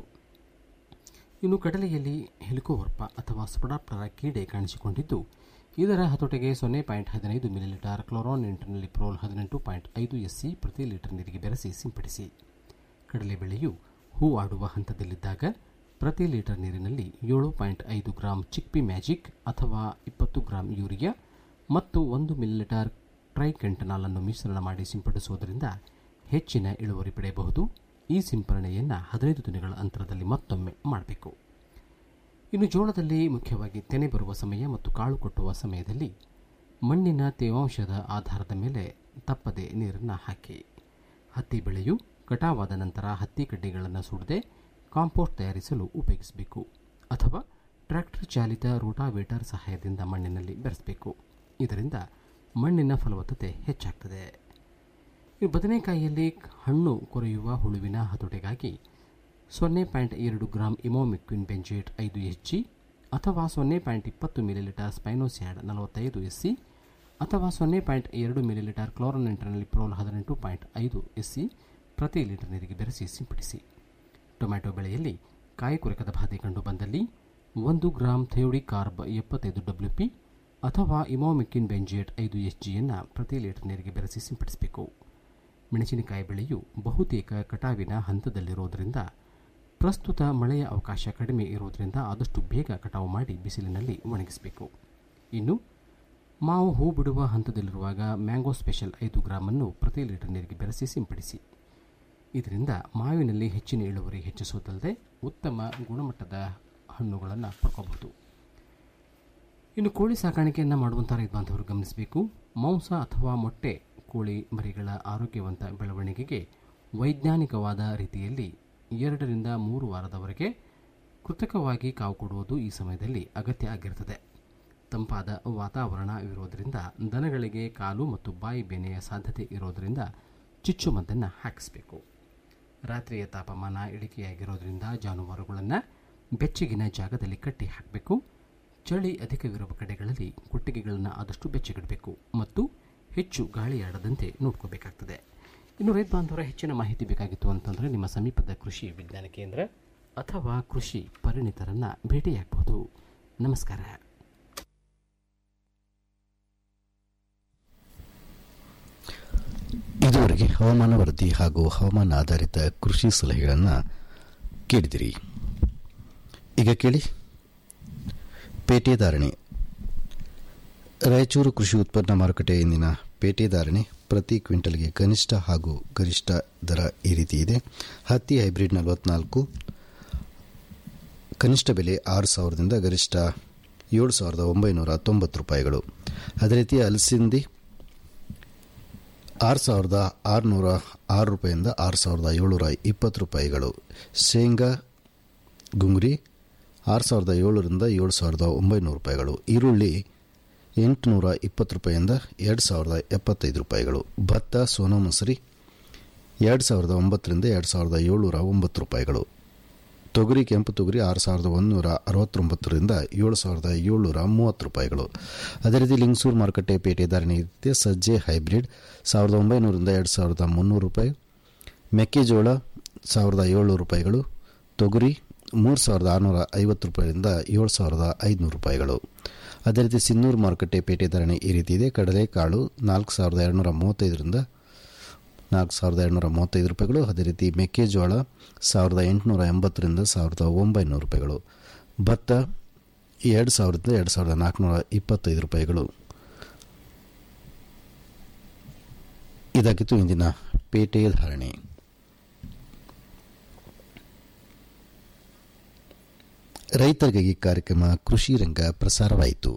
ಇನ್ನು ಕಡಲೆಯಲ್ಲಿ ಹೆಲಿಕೋವರ್ಪ ಅಥವಾ ಸ್ಪೊಡಾಪ್ಟರ ಕೀಡೆ ಕಾಣಿಸಿಕೊಂಡಿದ್ದು ಇದರ ಹತೋಟಿಗೆ ಸೊನ್ನೆ ಪಾಯಿಂಟ್ ಹದಿನೈದು ಮಿಲಿಲೀಟರ್ ಕ್ಲೋರಾನ್ ಇಂಟರ್ನಲ್ಲಿ ಪ್ರೋಲ್ ಹದಿನೆಂಟು ಪಾಯಿಂಟ್ ಐದು ಎಸ್ಸಿ ಪ್ರತಿ ಲೀಟರ್ ನೀರಿಗೆ ಬೆರೆಸಿ ಸಿಂಪಡಿಸಿ ಕಡಲೆ ಬೆಳೆಯು ಹೂ ಆಡುವ ಹಂತದಲ್ಲಿದ್ದಾಗ ಪ್ರತಿ ಲೀಟರ್ ನೀರಿನಲ್ಲಿ ಏಳು ಪಾಯಿಂಟ್ ಐದು ಗ್ರಾಂ ಚಿಕ್ಪಿ ಮ್ಯಾಜಿಕ್ ಅಥವಾ ಇಪ್ಪತ್ತು ಗ್ರಾಂ ಯೂರಿಯಾ ಮತ್ತು ಒಂದು ಮಿಲಿಲೀಟರ್ ಟ್ರೈಕೆಂಟನಾಲ್ ಅನ್ನು ಮಿಶ್ರಣ ಮಾಡಿ ಸಿಂಪಡಿಸುವುದರಿಂದ ಹೆಚ್ಚಿನ ಇಳುವರಿ ಪಡೆಯಬಹುದು ಈ ಸಿಂಪರಣೆಯನ್ನು ಹದಿನೈದು ದಿನಗಳ ಅಂತರದಲ್ಲಿ ಮತ್ತೊಮ್ಮೆ ಮಾಡಬೇಕು ಇನ್ನು ಜೋಳದಲ್ಲಿ ಮುಖ್ಯವಾಗಿ ತೆನೆ ಬರುವ ಸಮಯ ಮತ್ತು ಕಾಳು ಕೊಟ್ಟುವ ಸಮಯದಲ್ಲಿ ಮಣ್ಣಿನ ತೇವಾಂಶದ ಆಧಾರದ ಮೇಲೆ ತಪ್ಪದೆ ನೀರನ್ನು ಹಾಕಿ ಹತ್ತಿ ಬೆಳೆಯು ಕಟಾವಾದ ನಂತರ ಹತ್ತಿ ಕಡ್ಡಿಗಳನ್ನು ಸುಡದೆ ಕಾಂಪೋಸ್ಟ್ ತಯಾರಿಸಲು ಉಪಯೋಗಿಸಬೇಕು ಅಥವಾ ಟ್ರ್ಯಾಕ್ಟರ್ ಚಾಲಿತ ರೋಟಾವೇಟರ್ ಸಹಾಯದಿಂದ ಮಣ್ಣಿನಲ್ಲಿ ಬೆರೆಸಬೇಕು ಇದರಿಂದ ಮಣ್ಣಿನ ಫಲವತ್ತತೆ ಹೆಚ್ಚಾಗ್ತದೆ ಈ ಬದನೆಕಾಯಿಯಲ್ಲಿ ಹಣ್ಣು ಕೊರೆಯುವ ಹುಳುವಿನ ಹತೋಟಿಗಾಗಿ ಸೊನ್ನೆ ಪಾಯಿಂಟ್ ಎರಡು ಗ್ರಾಂ ಇಮೋಮಿಕ್ವಿನ್ ಬೆಂಜೇಟ್ ಐದು ಎಚ್ ಜಿ ಅಥವಾ ಸೊನ್ನೆ ಪಾಯಿಂಟ್ ಇಪ್ಪತ್ತು ಮಿಲಿಲೀಟರ್ ಸ್ಪೈನೋಸ್ಯಾಡ್ ನಲವತ್ತೈದು ಎಸ್ ಸಿ ಅಥವಾ ಸೊನ್ನೆ ಪಾಯಿಂಟ್ ಎರಡು ಮಿಲಿಲೀಟರ್ ಕ್ಲೋರನ್ ಇಂಟರ್ನಲ್ಲಿ ಪ್ರೋಲ್ ಹದಿನೆಂಟು ಪಾಯಿಂಟ್ ಐದು ಎಸ್ ಸಿ ಪ್ರತಿ ಲೀಟರ್ ನೀರಿಗೆ ಬೆರೆಸಿ ಸಿಂಪಡಿಸಿ ಟೊಮ್ಯಾಟೊ ಬೆಳೆಯಲ್ಲಿ ಕಾಯಿ ಕೊರಕದ ಬಾಧೆ ಕಂಡು ಬಂದಲ್ಲಿ ಒಂದು ಗ್ರಾಂ ಥೆಯೋಡಿ ಕಾರ್ಬ್ ಎಪ್ಪತ್ತೈದು ಡಬ್ಲ್ಯೂ ಪಿ ಅಥವಾ ಇಮೋಮಿಕ್ಕಿನ್ ಬೆಂಜೇಟ್ ಐದು ಎಚ್ ಜಿಯನ್ನು ಪ್ರತಿ ಲೀಟರ್ ನೀರಿಗೆ ಬೆರೆಸಿ ಸಿಂಪಡಿಸಬೇಕು ಮೆಣಸಿನಕಾಯಿ ಬೆಳೆಯು ಬಹುತೇಕ ಕಟಾವಿನ ಹಂತದಲ್ಲಿರುವುದರಿಂದ ಪ್ರಸ್ತುತ ಮಳೆಯ ಅವಕಾಶ ಕಡಿಮೆ ಇರುವುದರಿಂದ ಆದಷ್ಟು ಬೇಗ ಕಟಾವು ಮಾಡಿ ಬಿಸಿಲಿನಲ್ಲಿ ಒಣಗಿಸಬೇಕು ಇನ್ನು ಮಾವು ಹೂ ಬಿಡುವ ಹಂತದಲ್ಲಿರುವಾಗ ಮ್ಯಾಂಗೋ ಸ್ಪೆಷಲ್ ಐದು ಗ್ರಾಮನ್ನು ಪ್ರತಿ ಲೀಟರ್ ನೀರಿಗೆ ಬೆರೆಸಿ ಸಿಂಪಡಿಸಿ ಇದರಿಂದ ಮಾವಿನಲ್ಲಿ ಹೆಚ್ಚಿನ ಇಳುವರಿ ಹೆಚ್ಚಿಸುವುದಲ್ಲದೆ ಉತ್ತಮ ಗುಣಮಟ್ಟದ ಹಣ್ಣುಗಳನ್ನು ಪಡ್ಕೋಬಹುದು ಇನ್ನು ಕೋಳಿ ಸಾಕಾಣಿಕೆಯನ್ನು ಮಾಡುವಂಥ ರೈತ ಬಾಂಧವರು ಗಮನಿಸಬೇಕು ಮಾಂಸ ಅಥವಾ ಮೊಟ್ಟೆ ಕೋಳಿ ಮರಿಗಳ ಆರೋಗ್ಯವಂತ ಬೆಳವಣಿಗೆಗೆ ವೈಜ್ಞಾನಿಕವಾದ ರೀತಿಯಲ್ಲಿ ಎರಡರಿಂದ ಮೂರು ವಾರದವರೆಗೆ ಕೃತಕವಾಗಿ ಕಾವು ಕೊಡುವುದು ಈ ಸಮಯದಲ್ಲಿ ಅಗತ್ಯ ಆಗಿರುತ್ತದೆ ತಂಪಾದ ವಾತಾವರಣ ಇರುವುದರಿಂದ ದನಗಳಿಗೆ ಕಾಲು ಮತ್ತು ಬಾಯಿ ಬೇನೆಯ ಸಾಧ್ಯತೆ ಇರೋದರಿಂದ ಚುಚ್ಚುಮದ್ದನ್ನು ಹಾಕಿಸಬೇಕು ರಾತ್ರಿಯ ತಾಪಮಾನ ಇಳಿಕೆಯಾಗಿರೋದ್ರಿಂದ ಜಾನುವಾರುಗಳನ್ನು ಬೆಚ್ಚಗಿನ ಜಾಗದಲ್ಲಿ ಕಟ್ಟಿ ಹಾಕಬೇಕು ಚಳಿ ಅಧಿಕವಿರುವ ಕಡೆಗಳಲ್ಲಿ ಕೊಟ್ಟಿಗೆಗಳನ್ನು ಆದಷ್ಟು ಬೆಚ್ಚಗಿಡಬೇಕು ಮತ್ತು ಹೆಚ್ಚು ಗಾಳಿಯಾಡದಂತೆ ನೋಡ್ಕೋಬೇಕಾಗ್ತದೆ ಇನ್ನು ರೈತ ಬಾಂಧವರ ಹೆಚ್ಚಿನ ಮಾಹಿತಿ ಬೇಕಾಗಿತ್ತು ಅಂತಂದರೆ ನಿಮ್ಮ ಸಮೀಪದ ಕೃಷಿ ವಿಜ್ಞಾನ ಕೇಂದ್ರ ಅಥವಾ ಕೃಷಿ ಪರಿಣಿತರನ್ನು ಭೇಟಿಯಾಗಬಹುದು ನಮಸ್ಕಾರ ಇದುವರೆಗೆ ಹವಾಮಾನ ವರದಿ ಹಾಗೂ ಹವಾಮಾನ ಆಧಾರಿತ ಕೃಷಿ ಸಲಹೆಗಳನ್ನು ಕೇಳಿದಿರಿ ಈಗ ಕೇಳಿ ಪೇಟೆ ಧಾರಣೆ ರಾಯಚೂರು ಕೃಷಿ ಉತ್ಪನ್ನ ಮಾರುಕಟ್ಟೆ ಇಂದಿನ ಪೇಟೆ ಧಾರಣೆ ಪ್ರತಿ ಕ್ವಿಂಟಲ್ಗೆ ಕನಿಷ್ಠ ಹಾಗೂ ಗರಿಷ್ಠ ದರ ಈ ರೀತಿ ಇದೆ ಹತ್ತಿ ಹೈಬ್ರಿಡ್ ನಲವತ್ನಾಲ್ಕು ಕನಿಷ್ಠ ಬೆಲೆ ಆರು ಸಾವಿರದಿಂದ ಗರಿಷ್ಠ ಏಳು ಸಾವಿರದ ಒಂಬೈನೂರ ತೊಂಬತ್ತು ರೂಪಾಯಿಗಳು ಅದೇ ರೀತಿ ಅಲಸಿಂದಿ ಆರು ಸಾವಿರದ ಆರುನೂರ ಆರು ರೂಪಾಯಿಂದ ಆರು ಸಾವಿರದ ಏಳ್ನೂರ ಇಪ್ಪತ್ತು ರೂಪಾಯಿಗಳು ಶೇಂಗಾ ಗುಂಗುರಿ ಆರು ಸಾವಿರದ ಏಳರಿಂದ ಏಳು ಸಾವಿರದ ಒಂಬೈನೂರು ರೂಪಾಯಿಗಳು ಈರುಳ್ಳಿ ಎಂಟುನೂರ ಇಪ್ಪತ್ತು ರೂಪಾಯಿಂದ ಎರಡು ಸಾವಿರದ ಎಪ್ಪತ್ತೈದು ರೂಪಾಯಿಗಳು ಭತ್ತ ಸೋನಾ ಮಸೂರಿ ಎರಡು ಸಾವಿರದ ಒಂಬತ್ತರಿಂದ ಎರಡು ಸಾವಿರದ ಏಳ್ನೂರ ಒಂಬತ್ತು ರೂಪಾಯಿಗಳು ತೊಗರಿ ಕೆಂಪು ತೊಗರಿ ಆರು ಸಾವಿರದ ಒಂದೂರ ಅರವತ್ತೊಂಬತ್ತರಿಂದ ಏಳು ಸಾವಿರದ ಏಳ್ನೂರ ಮೂವತ್ತು ರೂಪಾಯಿಗಳು ಅದೇ ರೀತಿ ಲಿಂಗಸೂರು ಮಾರುಕಟ್ಟೆ ಪೇಟೆ ಧಾರಣೆ ಇರುತ್ತೆ ಸಜ್ಜೆ ಹೈಬ್ರಿಡ್ ಸಾವಿರದ ಒಂಬೈನೂರಿಂದ ಎರಡು ಸಾವಿರದ ಮುನ್ನೂರು ರೂಪಾಯಿ ಮೆಕ್ಕೆಜೋಳ ಸಾವಿರದ ಏಳ್ನೂರು ರೂಪಾಯಿಗಳು ತೊಗರಿ ಮೂರು ಸಾವಿರದ ಆರುನೂರ ಐವತ್ತು ರೂಪಾಯಿಯಿಂದ ಏಳು ಸಾವಿರದ ಐದುನೂರು ರೂಪಾಯಿಗಳು ಅದೇ ರೀತಿ ಸಿನ್ನೂರು ಮಾರುಕಟ್ಟೆ ಪೇಟೆ ಧಾರಣೆ ಈ ರೀತಿ ಇದೆ ಕಡಲೆಕಾಳು ನಾಲ್ಕು ಸಾವಿರದ ಎರಡುನೂರ ಮೂವತ್ತೈದರಿಂದ ನಾಲ್ಕು ಸಾವಿರದ ಎರಡುನೂರ ಮೂವತ್ತೈದು ರೂಪಾಯಿಗಳು ಅದೇ ರೀತಿ ಮೆಕ್ಕೆಜೋಳ ಸಾವಿರದ ಎಂಟುನೂರ ಎಂಬತ್ತರಿಂದ ಸಾವಿರದ ಒಂಬೈನೂರು ರೂಪಾಯಿಗಳು ಭತ್ತ ಎರಡು ಸಾವಿರದಿಂದ ಎರಡು ಸಾವಿರದ ನಾಲ್ಕುನೂರ ಇಪ್ಪತ್ತೈದು ರೂಪಾಯಿಗಳು ಇದಾಗಿತ್ತು ಇಂದಿನ ಪೇಟೆ ಧಾರಣೆ ರೈತರಿಗಾಗಿ ಕಾರ್ಯಕ್ರಮ ಕೃಷಿ ರಂಗ ಪ್ರಸಾರವಾಯಿತು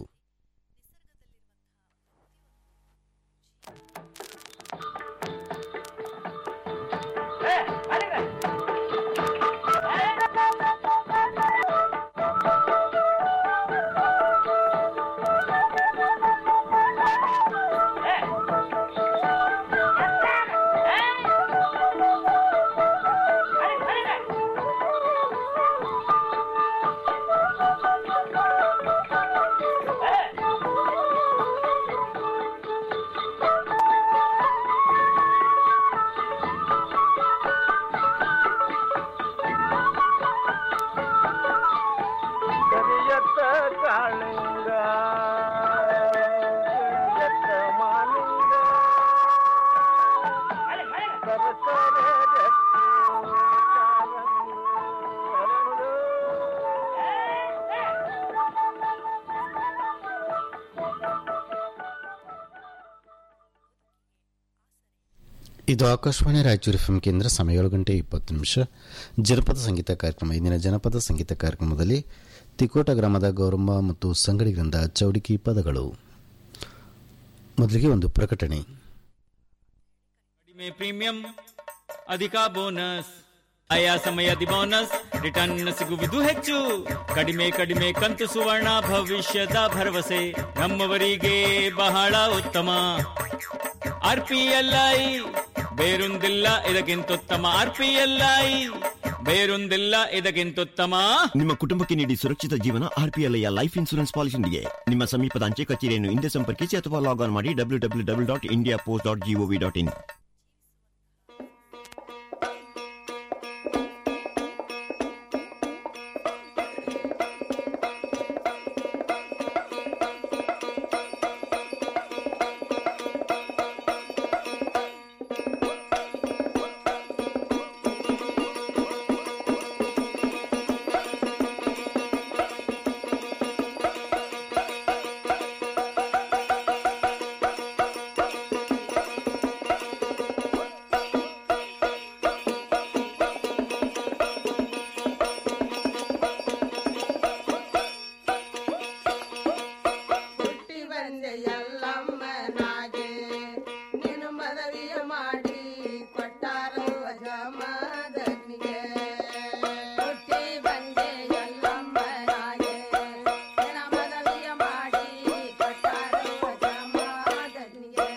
ಕರಿಯತ್ತ ಕಾಳಿಂಗ ಕರಿಯತ್ತ ಮಾಲಿಂಗ ಸರಸರ ರತ್ನ ಕಾರಂಗ ಅರಳು. ಇದು ಆಕಾಶವಾಣಿ ರಾಯಚೂರು ಎಫ್ಎಂ ಕೇಂದ್ರ ಸಮಯ ಏಳು ಗಂಟೆ ಇಪ್ಪತ್ತು ನಿಮಿಷ ಜನಪದ ಸಂಗೀತ ಕಾರ್ಯಕ್ರಮ ಇಂದಿನ ಜನಪದ ಸಂಗೀತ ಕಾರ್ಯಕ್ರಮದಲ್ಲಿ ತಿಕೋಟ ಗ್ರಾಮದ ಗೌರಮ್ಮ ಮತ್ತು ಸಂಗಡಿಗರಿಂದ ಚೌಡಿಕಿ ಪದಗಳು ಮೊದಲಿಗೆ ಒಂದು ಪ್ರಕಟಣೆ ಕಡಿಮೆ ಪ್ರೀಮಿಯಂ ಅಧಿಕ ಬೋನಸ್ ಆಯಾ ಸಮಯದಿ ಬೋನಸ್ ರಿಟರ್ನ್ ಸಿಗುವುದು ಹೆಚ್ಚು ಕಡಿಮೆ ಕಡಿಮೆ ಕಂತು ಸುವರ್ಣ ಭವಿಷ್ಯದ ಭರವಸೆ ನಮ್ಮವರಿಗೆ ಬಹಳ ಉತ್ತಮ ಆರ್ ಪಿ ಎಲ್ ಐ ಬೇರೊಂದಿಲ್ಲ ಇದಕ್ಕಿಂತುತ್ತಮ ಆರ್ ಪಿ ಎಲ್ ಐ ಬೇರೊಂದಿಲ್ಲ ಇದಕ್ಕಿಂತುತ್ತಮ ನಿಮ್ಮ ಕುಟುಂಬಕ್ಕೆ ನೀಡಿ ಸುರಕ್ಷಿತ ಜೀವನ ಆರ್ಪಿಎಲ್ಐಯ ಲೈಫ್ ಇನ್ಸೂರೆನ್ಸ್ ಪಾಲಿಸಿಯೊಂದಿಗೆ ನಿಮ್ಮ ಸಮೀಪದ ಅಂಚೆ ಕಚೇರಿಯನ್ನು ಹಿಂದೆ ಸಂಪರ್ಕಿಸಿ ಅಥವಾ ಲಾಗ್ ಆನ್ ಮಾಡಿ W W W dot India post dot G O V dot in ಹುಟ್ಟಿ ಬಂದೆ ಎಲ್ಲಮ್ಮನಾಗೆ ನೀನು ಮದವಿಯ ಮಾಡಿ ಕೊಟ್ಟಾರೋ ಜಮದಗ್ನಿಗೆ ಹುಟ್ಟಿ ಬಂದೆ ಎಲ್ಲಮ್ಮನಾಗೆ ನಿನ್ನ ಮದವಿಯ ಮಾಡಿ ಕೊಟ್ಟಾರೋ ಜಮದಗ್ನಿಗೆ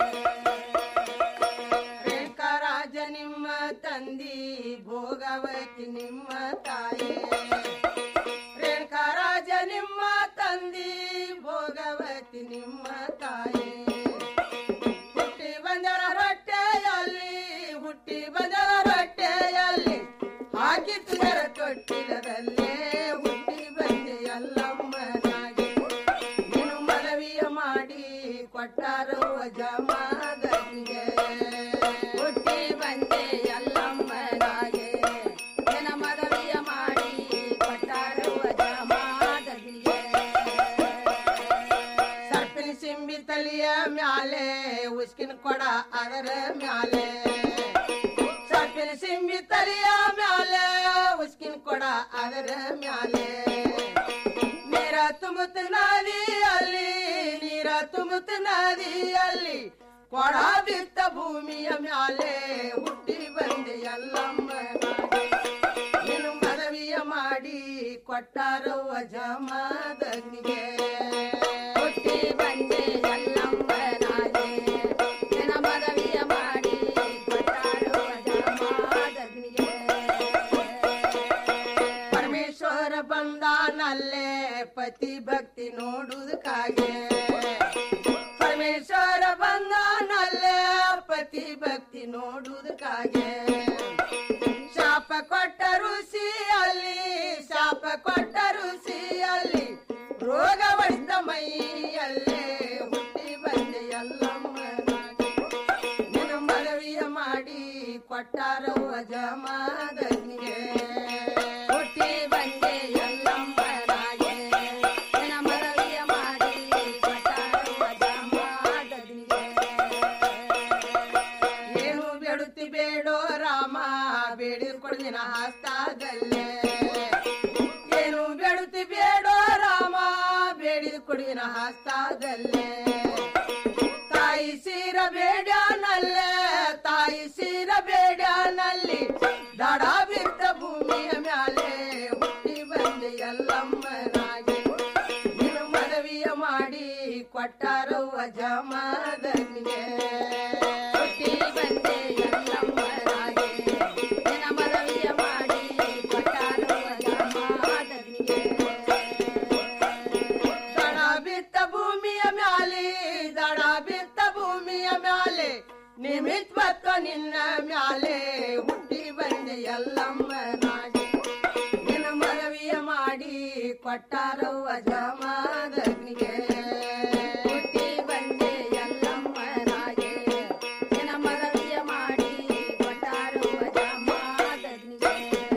ರೇಖಾರಾಜ ನಿಮ್ಮ ತಂದಿ ಭೋಗವತಿ ನಿಮ್ಮ ತಾಯಿ ರೇಣುಕರಾಜ ನಿಮ್ಮ ತಂದಿ ಭೋಗವತಿ ನಿಮ್ಮ ತಾಯಿ ಹುಟ್ಟಿ ಬಂದರ ರೊಟ್ಟೆಯಲ್ಲಿ ಹುಟ್ಟಿ ಬಂದರ ರೊಟ್ಟೆಯಲ್ಲಿ ಹಾಕಿದ್ದರ ತೊಟ್ಟಿಲದಲ್ಲೇ ಹುಟ್ಟಿ ಬಂದೆ ಎಲ್ಲಮ್ಮನಾಗಿ ನೀನು ಮನವಿಯ ಮಾಡಿ ಕೊಟ್ಟಾರೋ ಜಮಾದನಿಗೆ ಹುಟ್ಟಿ ಬಂದೆ ಎಲ್ಲಮ್ಮನಾಗೆ ನಿನ್ನ ಮನವಿಯ ಮಾಡಿ ಕೊಟ್ಟಾರೋ ಜಮಾದನಿಗೆ ಸರ್ಪಿನ ಸಿಂಬಿ ತಲಿಯ ಮ್ಯಾಲೆ ಉಸ್ಕಿನ ಕೊಡ ಅದರ ಮ್ಯಾಲೆ ಸರ್ಪಿನ ಸಿಂಬಿ ತಲಿಯ ಮ್ಯಾಲೆ ಉಸ್ಕಿನ ಕೊಡ ಅದರ ಮ್ಯಾಲೆ ನೀರ ತುಂಬುತ್ತ ನದಿಯಲ್ಲಿ ನೀರ ತುಂಬುತ್ತ ನದಿಯಲ್ಲಿ ಕೊಡ ಬಿತ್ತ ಭೂಮಿಯ ಮ್ಯಾಲೆ ಹುಟ್ಟಿ ಬಂದೆ ಎಲ್ಲಮ್ಮ ನೀನು ಮನವಿಯ ಮಾಡಿ ಕೊಟ್ಟಾರೋ ಜಮದಗ್ನಿಗೆ ಹುಟ್ಟಿ ಬಂದೆ ಎಲ್ಲಮ್ಮನಾಗೆ ನಿನ್ನ ಮನವಿಯ ಮಾಡಿ ಕೊಟ್ಟಾರೋ ಜಮದಗ್ನಿಗೆ ಪರಮೇಶ್ವರ ಬಂದಾನಲ್ಲೇ ಪತಿ ಭಕ್ತಿ ನೋಡುವುದಕ್ಕಾಗೆ ಪರಮೇಶ್ವರ ಬಂದಾನಲ್ಲೇ ಪತಿ ಭಕ್ತಿ ನೋಡುವುದಕ್ಕಾಗೆ ಶಾಪ ಕೊಟ್ಟ ಋಷಿಯಲ್ಲಿ ಶಾಪ ಕೊಟ್ಟ ಋಷಿಯಲ್ಲಿ ರೋಗ ಹೊಡೆದ ಮೈಯಲ್ಲೇ ಹುಟ್ಟಿ ಬಂದೆ ಎಲ್ಲಮ್ಮನಾಗಿ ನಿನ್ನ ಮನವಿಯ ಮಾಡಿ ಕೊಟ್ಟಾರೋ ಜಮಾದನಿಗೆ ಹುಟ್ಟಿ ಬಂದೆ ಎಲ್ಲಮ್ಮನಾಗೆ ನಿನ್ನ ಮನವಿಯ ಮಾಡಿ ಕೊಟ್ಟಾರೋ ಜಮಾದನಿಗೆ ಬೇಡೋ ರಾಮ ಬೇಡಿದ್ ಕೊಡ್ದಿನ ಹಸ್ತಾದಲ್ಲೇ ಏನು ಬೇಡುತ್ತಿ ಬೇಡೋ ರಾಮ ಬೇಡಿದ್ ಕೊಡ್ದಿನ ಹಸ್ತಾದಲ್ಲೇ ತಾಯಿ ಸೀರ ಬೇಡ್ಯಾನಲ್ಲೇ ತಾಯಿ ಸೀರ ಬೇಡ್ಯಾನಲ್ಲಿ ದಡ ಬಿದ್ದ ಭೂಮಿಯ ಮ್ಯಾಲೆ ಹುಟ್ಟಿ ಬಂದೆ ಎಲ್ಲಮ್ಮನಾಗಿ ನಿನ್ನ ಮನವಿಯ ಮಾಡಿ ಕೊಟ್ಟಾರವ್ವ ಜಮಾದನಿಗೆ ಹುಟ್ಟಿ ಬಂದೆ ಎಲ್ಲಮ್ಮನಾಗಿ ನಿನ್ನ ಮನವಿಯ ಮಾಡಿ ಕೊಟ್ಟಾರವ್ವ ಜಮಾದನಿಗೆ ದಡ ಬಿತ್ತ ಭೂಮಿಯ ಮ್ಯಾಲೆ ದಡ ಬಿತ್ತ ಭೂಮಿಯ ಮ್ಯಾಲೆ ನಿಮಿತ್ವತ್ವ ನಿನ್ನ ಮ್ಯಾಲೆ ಹುಟ್ಟಿ ಬಂದೆ ಎಲ್ಲಮ್ಮನಾಗಿ ನಿನ್ನ ಮನವಿಯ ಮಾಡಿ ಕೊಟ್ಟಾರವ್ವ ಜಮಾದಗ್ನಿಗೆ ಹುಟ್ಟಿ ಬಂದೆ ಎಲ್ಲಮ್ಮನಾಗಿ ನಿನ್ನ ಮನವಿಯ ಮಾಡಿ ಕೊಟ್ಟಾರವ್ವ ಜಮಾದಗ್ನಿಗೆ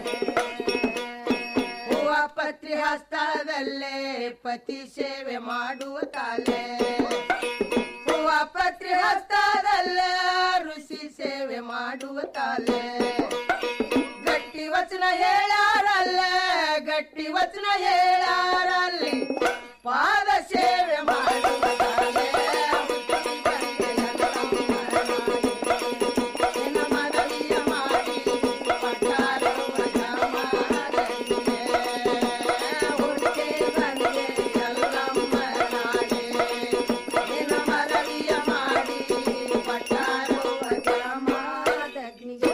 ಹೂವ ಪತ್ರಿ ಹಸ್ತದಲ್ಲೇ ಪತಿ ಸೇವೆ ಮಾಡುವ ಕಾಲೆ ಹೂವ ಪತ್ರಿ ಹಸ್ತದಲ್ಲೇ ಋಷಿ ಸೇವೆ ಮಾಡುವ ತಾಲೆ ಗಟ್ಟಿ ವಚನ ಹೇಳಾರಲ್ಲ ಗಟ್ಟಿ ವಚನ ಹೇಳಾರಲ್ಲಿ ಪಾದ ಸೇವೆ ಮಾಡುವ ತಾಲೆ ನಿನ್ನ ಮನವಿಯ ಮಾಡಿ ಪಟ್ಟಾರವ್ವ ಜಮಾದನಿಗೆ ಹುಟ್ಟಿ ಬಂದೆ ಎಲ್ಲಮ್ಮನಾಗೆ ನಿನ್ನ ಮನವಿಯ ಮಾಡಿ ಪಟ್ಟಾರವ್ವ ಜಮಾದಗ್ನಿಗೆ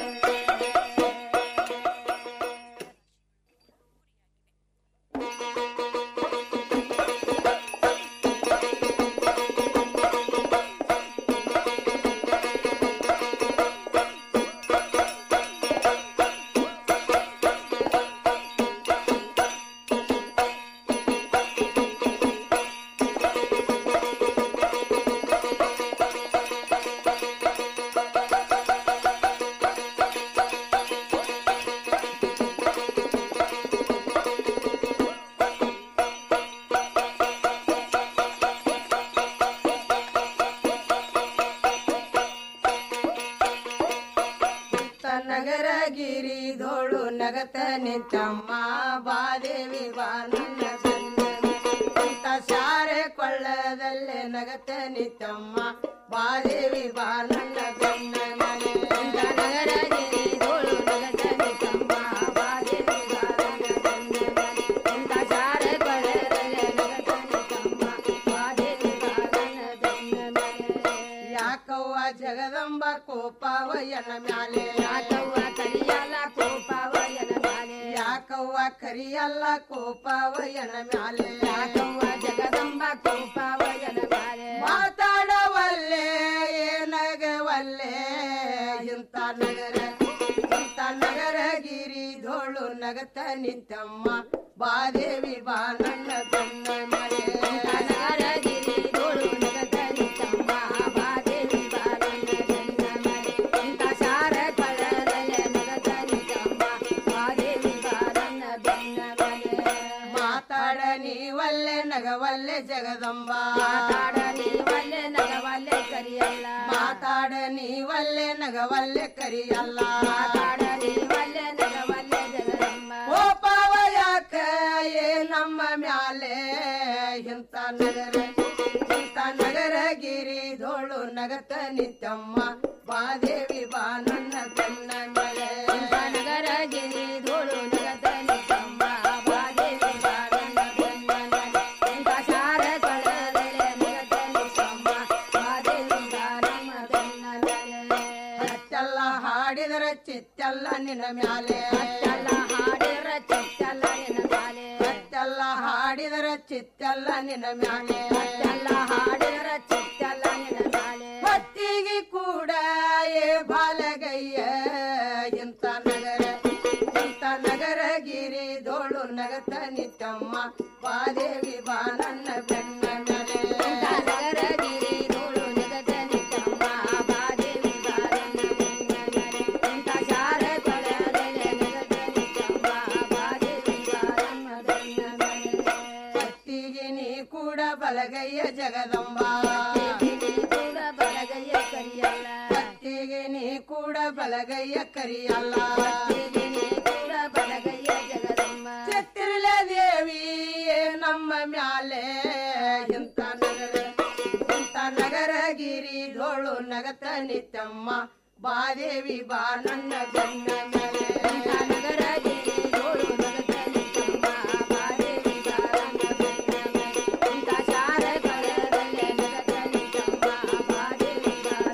ನಗರಗಿರಿ ಧೋಳು ನಗತ ನಿಂತಮ್ಮ ಬಾದೇವಿ ಬಾ ನನ್ನ ಅಂತ ಸಾರೆ ಕೊಳ್ಳದಲ್ಲೇ ನಗತ ನಿಂತಮ್ಮ ಬಾದೇವಿ ಬಾ ನನ್ನ ಗಣ್ಣ ಮನೆ ನಗರಗಿರಿ ಧೋಳು ನಗತ ನಿಂತಮ್ಮ ಬಾದೇವಿ ಬಾ ನನ್ನ ಗಣ್ಣ ಮನೆ ಅಂತ ಸಾರೆ ಕೊಳ್ಳದಲ್ಲೇ ನಗತ ನಿಂತಮ್ಮ ಬಾದೇವಿ ಬಾ ನನ್ನ ಗಣ್ಣ ಮನೆ ಯಾಕವ್ವ ಜಗದಂಬ ಕೋಪವಯನ ಮ್ಯಾಲೆ ಯಾಕವ್ವ ಕರಿಯಲ್ಲ ಕೋಪವಯನ ಮ್ಯಾಲೆ ಯಾಕವ್ವ ಕರಿಯಲ್ಲ ಕೋಪವಯನ ಮ್ಯಾಲೆ ಯಾಕವ್ವ ಜಗದಂಬ ಕೋಪವಯನ ಮ್ಯಾಲೆ ಮಾತಾಡವಲ್ಲೆ ಏನಗವಲ್ಲೆ ಇಂಥ ನಗರ ಇಂಥ ನಗರಗಿರಿ ಧೋಳು ನಗತ ನಿಂತಮ್ಮ ಬಾದೇವಿ ಬಾ ನನ್ನ ಗಣ್ಣ ಮನೆ ನಗರಗಿರಿ ಧೋಳು ನಗತ ನಿಂತಮ್ಮ ಬಾದೇವಿ ಬಾ ನನ್ನ ಗಣ್ಣ ಮನೆ ಇಂಥ ಸಾರ ಕಳರಲೆ ನಗತ ನಿಂತಮ್ಮ ಬಾದೇವಿ ಬಾ ನನ್ನ ಗಣ್ಣ ಮನೆ ಮಾತಾಡ ನೀವಲ್ಲೆ ನಗವಲ್ಲೆ ಜಗದಂಬ ಮಾತಾಡ ನೀವಲ್ಲೆ ನಗವಲ್ಲೆ ಕರಿಯಲ್ಲ ಮಾತಾಡ ನೀವಲ್ಲೆ ನಗವಲ್ಲೆ ಕರಿಯಲ್ಲ ಮಾತಾಡ ನೀವಲ್ಲೆ ನಗವಲ್ಲೆ ಜಗದಂಬ ಓ ಪಾವ ಯಾಕ ಏ ನಮ್ಮ ಮ್ಯಾಲೆ ಇಂಥ ನಗರ ಇಂಥ ನಗರಗಿರಿ ಧೋಳು ನಗತ ನಿಂತಮ್ಮ ಬಾದೇವಿ ಬಾ ನನ್ನ ಕಣ್ಣ ಮಲೆ ನಗರಗಿರಿ ಧೋಳು ನಗತ ನಿಂತಮ್ಮ ಬಾದೇವಿ ಬಾ ನನ್ನ ಕಣ್ಣ ಮಲೆ ಇಂಥ ಸಾರ ಕಳದಲೆ ನಗತ ನಿಂತಮ್ಮ ಬಾದೇವಿ ಬಾ ನಮ್ಮ ಕಣ್ಣ ಮಲೆ ಅಚ್ಚಲ್ಲ ಹಾಡಿದರ ಚಿತ್ತಲ್ಲ ನಿನ್ನ ಮ್ಯಾಲೆ ಅಚ್ಚಲ್ಲ ಹಾಡಿದರ ಚಿತ್ತಲ್ಲ ನಿನ್ನ ಮ್ಯಾಲೆ ಅಚ್ಚಲ್ಲ ಹಾಡಿದರ ಚಿತ್ತಲ್ಲ ನಿನ್ನ ಮ್ಯಾಲೆ ಅಚ್ಚಲ್ಲ ಹಾಡಿದರ ಚಿತ್ತಲ್ಲ ನಿನ್ನ ಮ್ಯಾಲೆ ಹೊತ್ತಿಗೆ ಕೂಡ ಏ ಬಾಲಗಯ್ಯ ಇಂಥ ನಗರ ಇಂಥ ನಗರಗಿರಿ ಧೋಳು ನಗತ ನಿತ್ತಮ್ಮ ಬಾದೇವಿ ಬಾ ನನ್ನ ಬೆನ್ನ ಮೇಲೆ ನಗರಗಿರಿ ಧೋಳು ನಗತ ನಿತ್ತಮ್ಮ ಬಾದೇವಿ ಬಾ ನನ್ನ ಬೆನ್ನ ಮೇಲೆ ಇಂಥ ಶಾರ ಕೊಳದಲೆ ನಗತ ನಿತ್ತಮ್ಮ ಬಾದೇವಿ ಬಾ ನನ್ನ ಬೆನ್ನ ಮೇಲೆ ಹೊತ್ತಿಗೆ ನೀ ಕೂಡ ಬಲಗಯ್ಯ ಜಗದಂಬ ಕೂಡ ಬಲಗಯ್ಯ ಕರಿಯಲ್ಲ ಹೊತ್ತಿಗೆ ನೀ ಕೂಡ ಕೂಡ ಬಲಗೈಯ ಕರಿಯಲ್ಲ ಕೂಡ ಬಲಗೈಯ ಜಗದಮ್ಮ ಛತ್ತಿರಲ ದೇವಿ ನಮ್ಮ ಮ್ಯಾಲೆ ಇಂಥ ನಗರ ಇಂಥ ನಗರ ಗಿರಿ ಧೋಳು ನಗತ ನಿತ್ಯಮ್ಮ ಬಾದೇವಿ ಬಾ ನನ್ನ ಬೆನ್ನ ಮೇಲೆ ನಗರ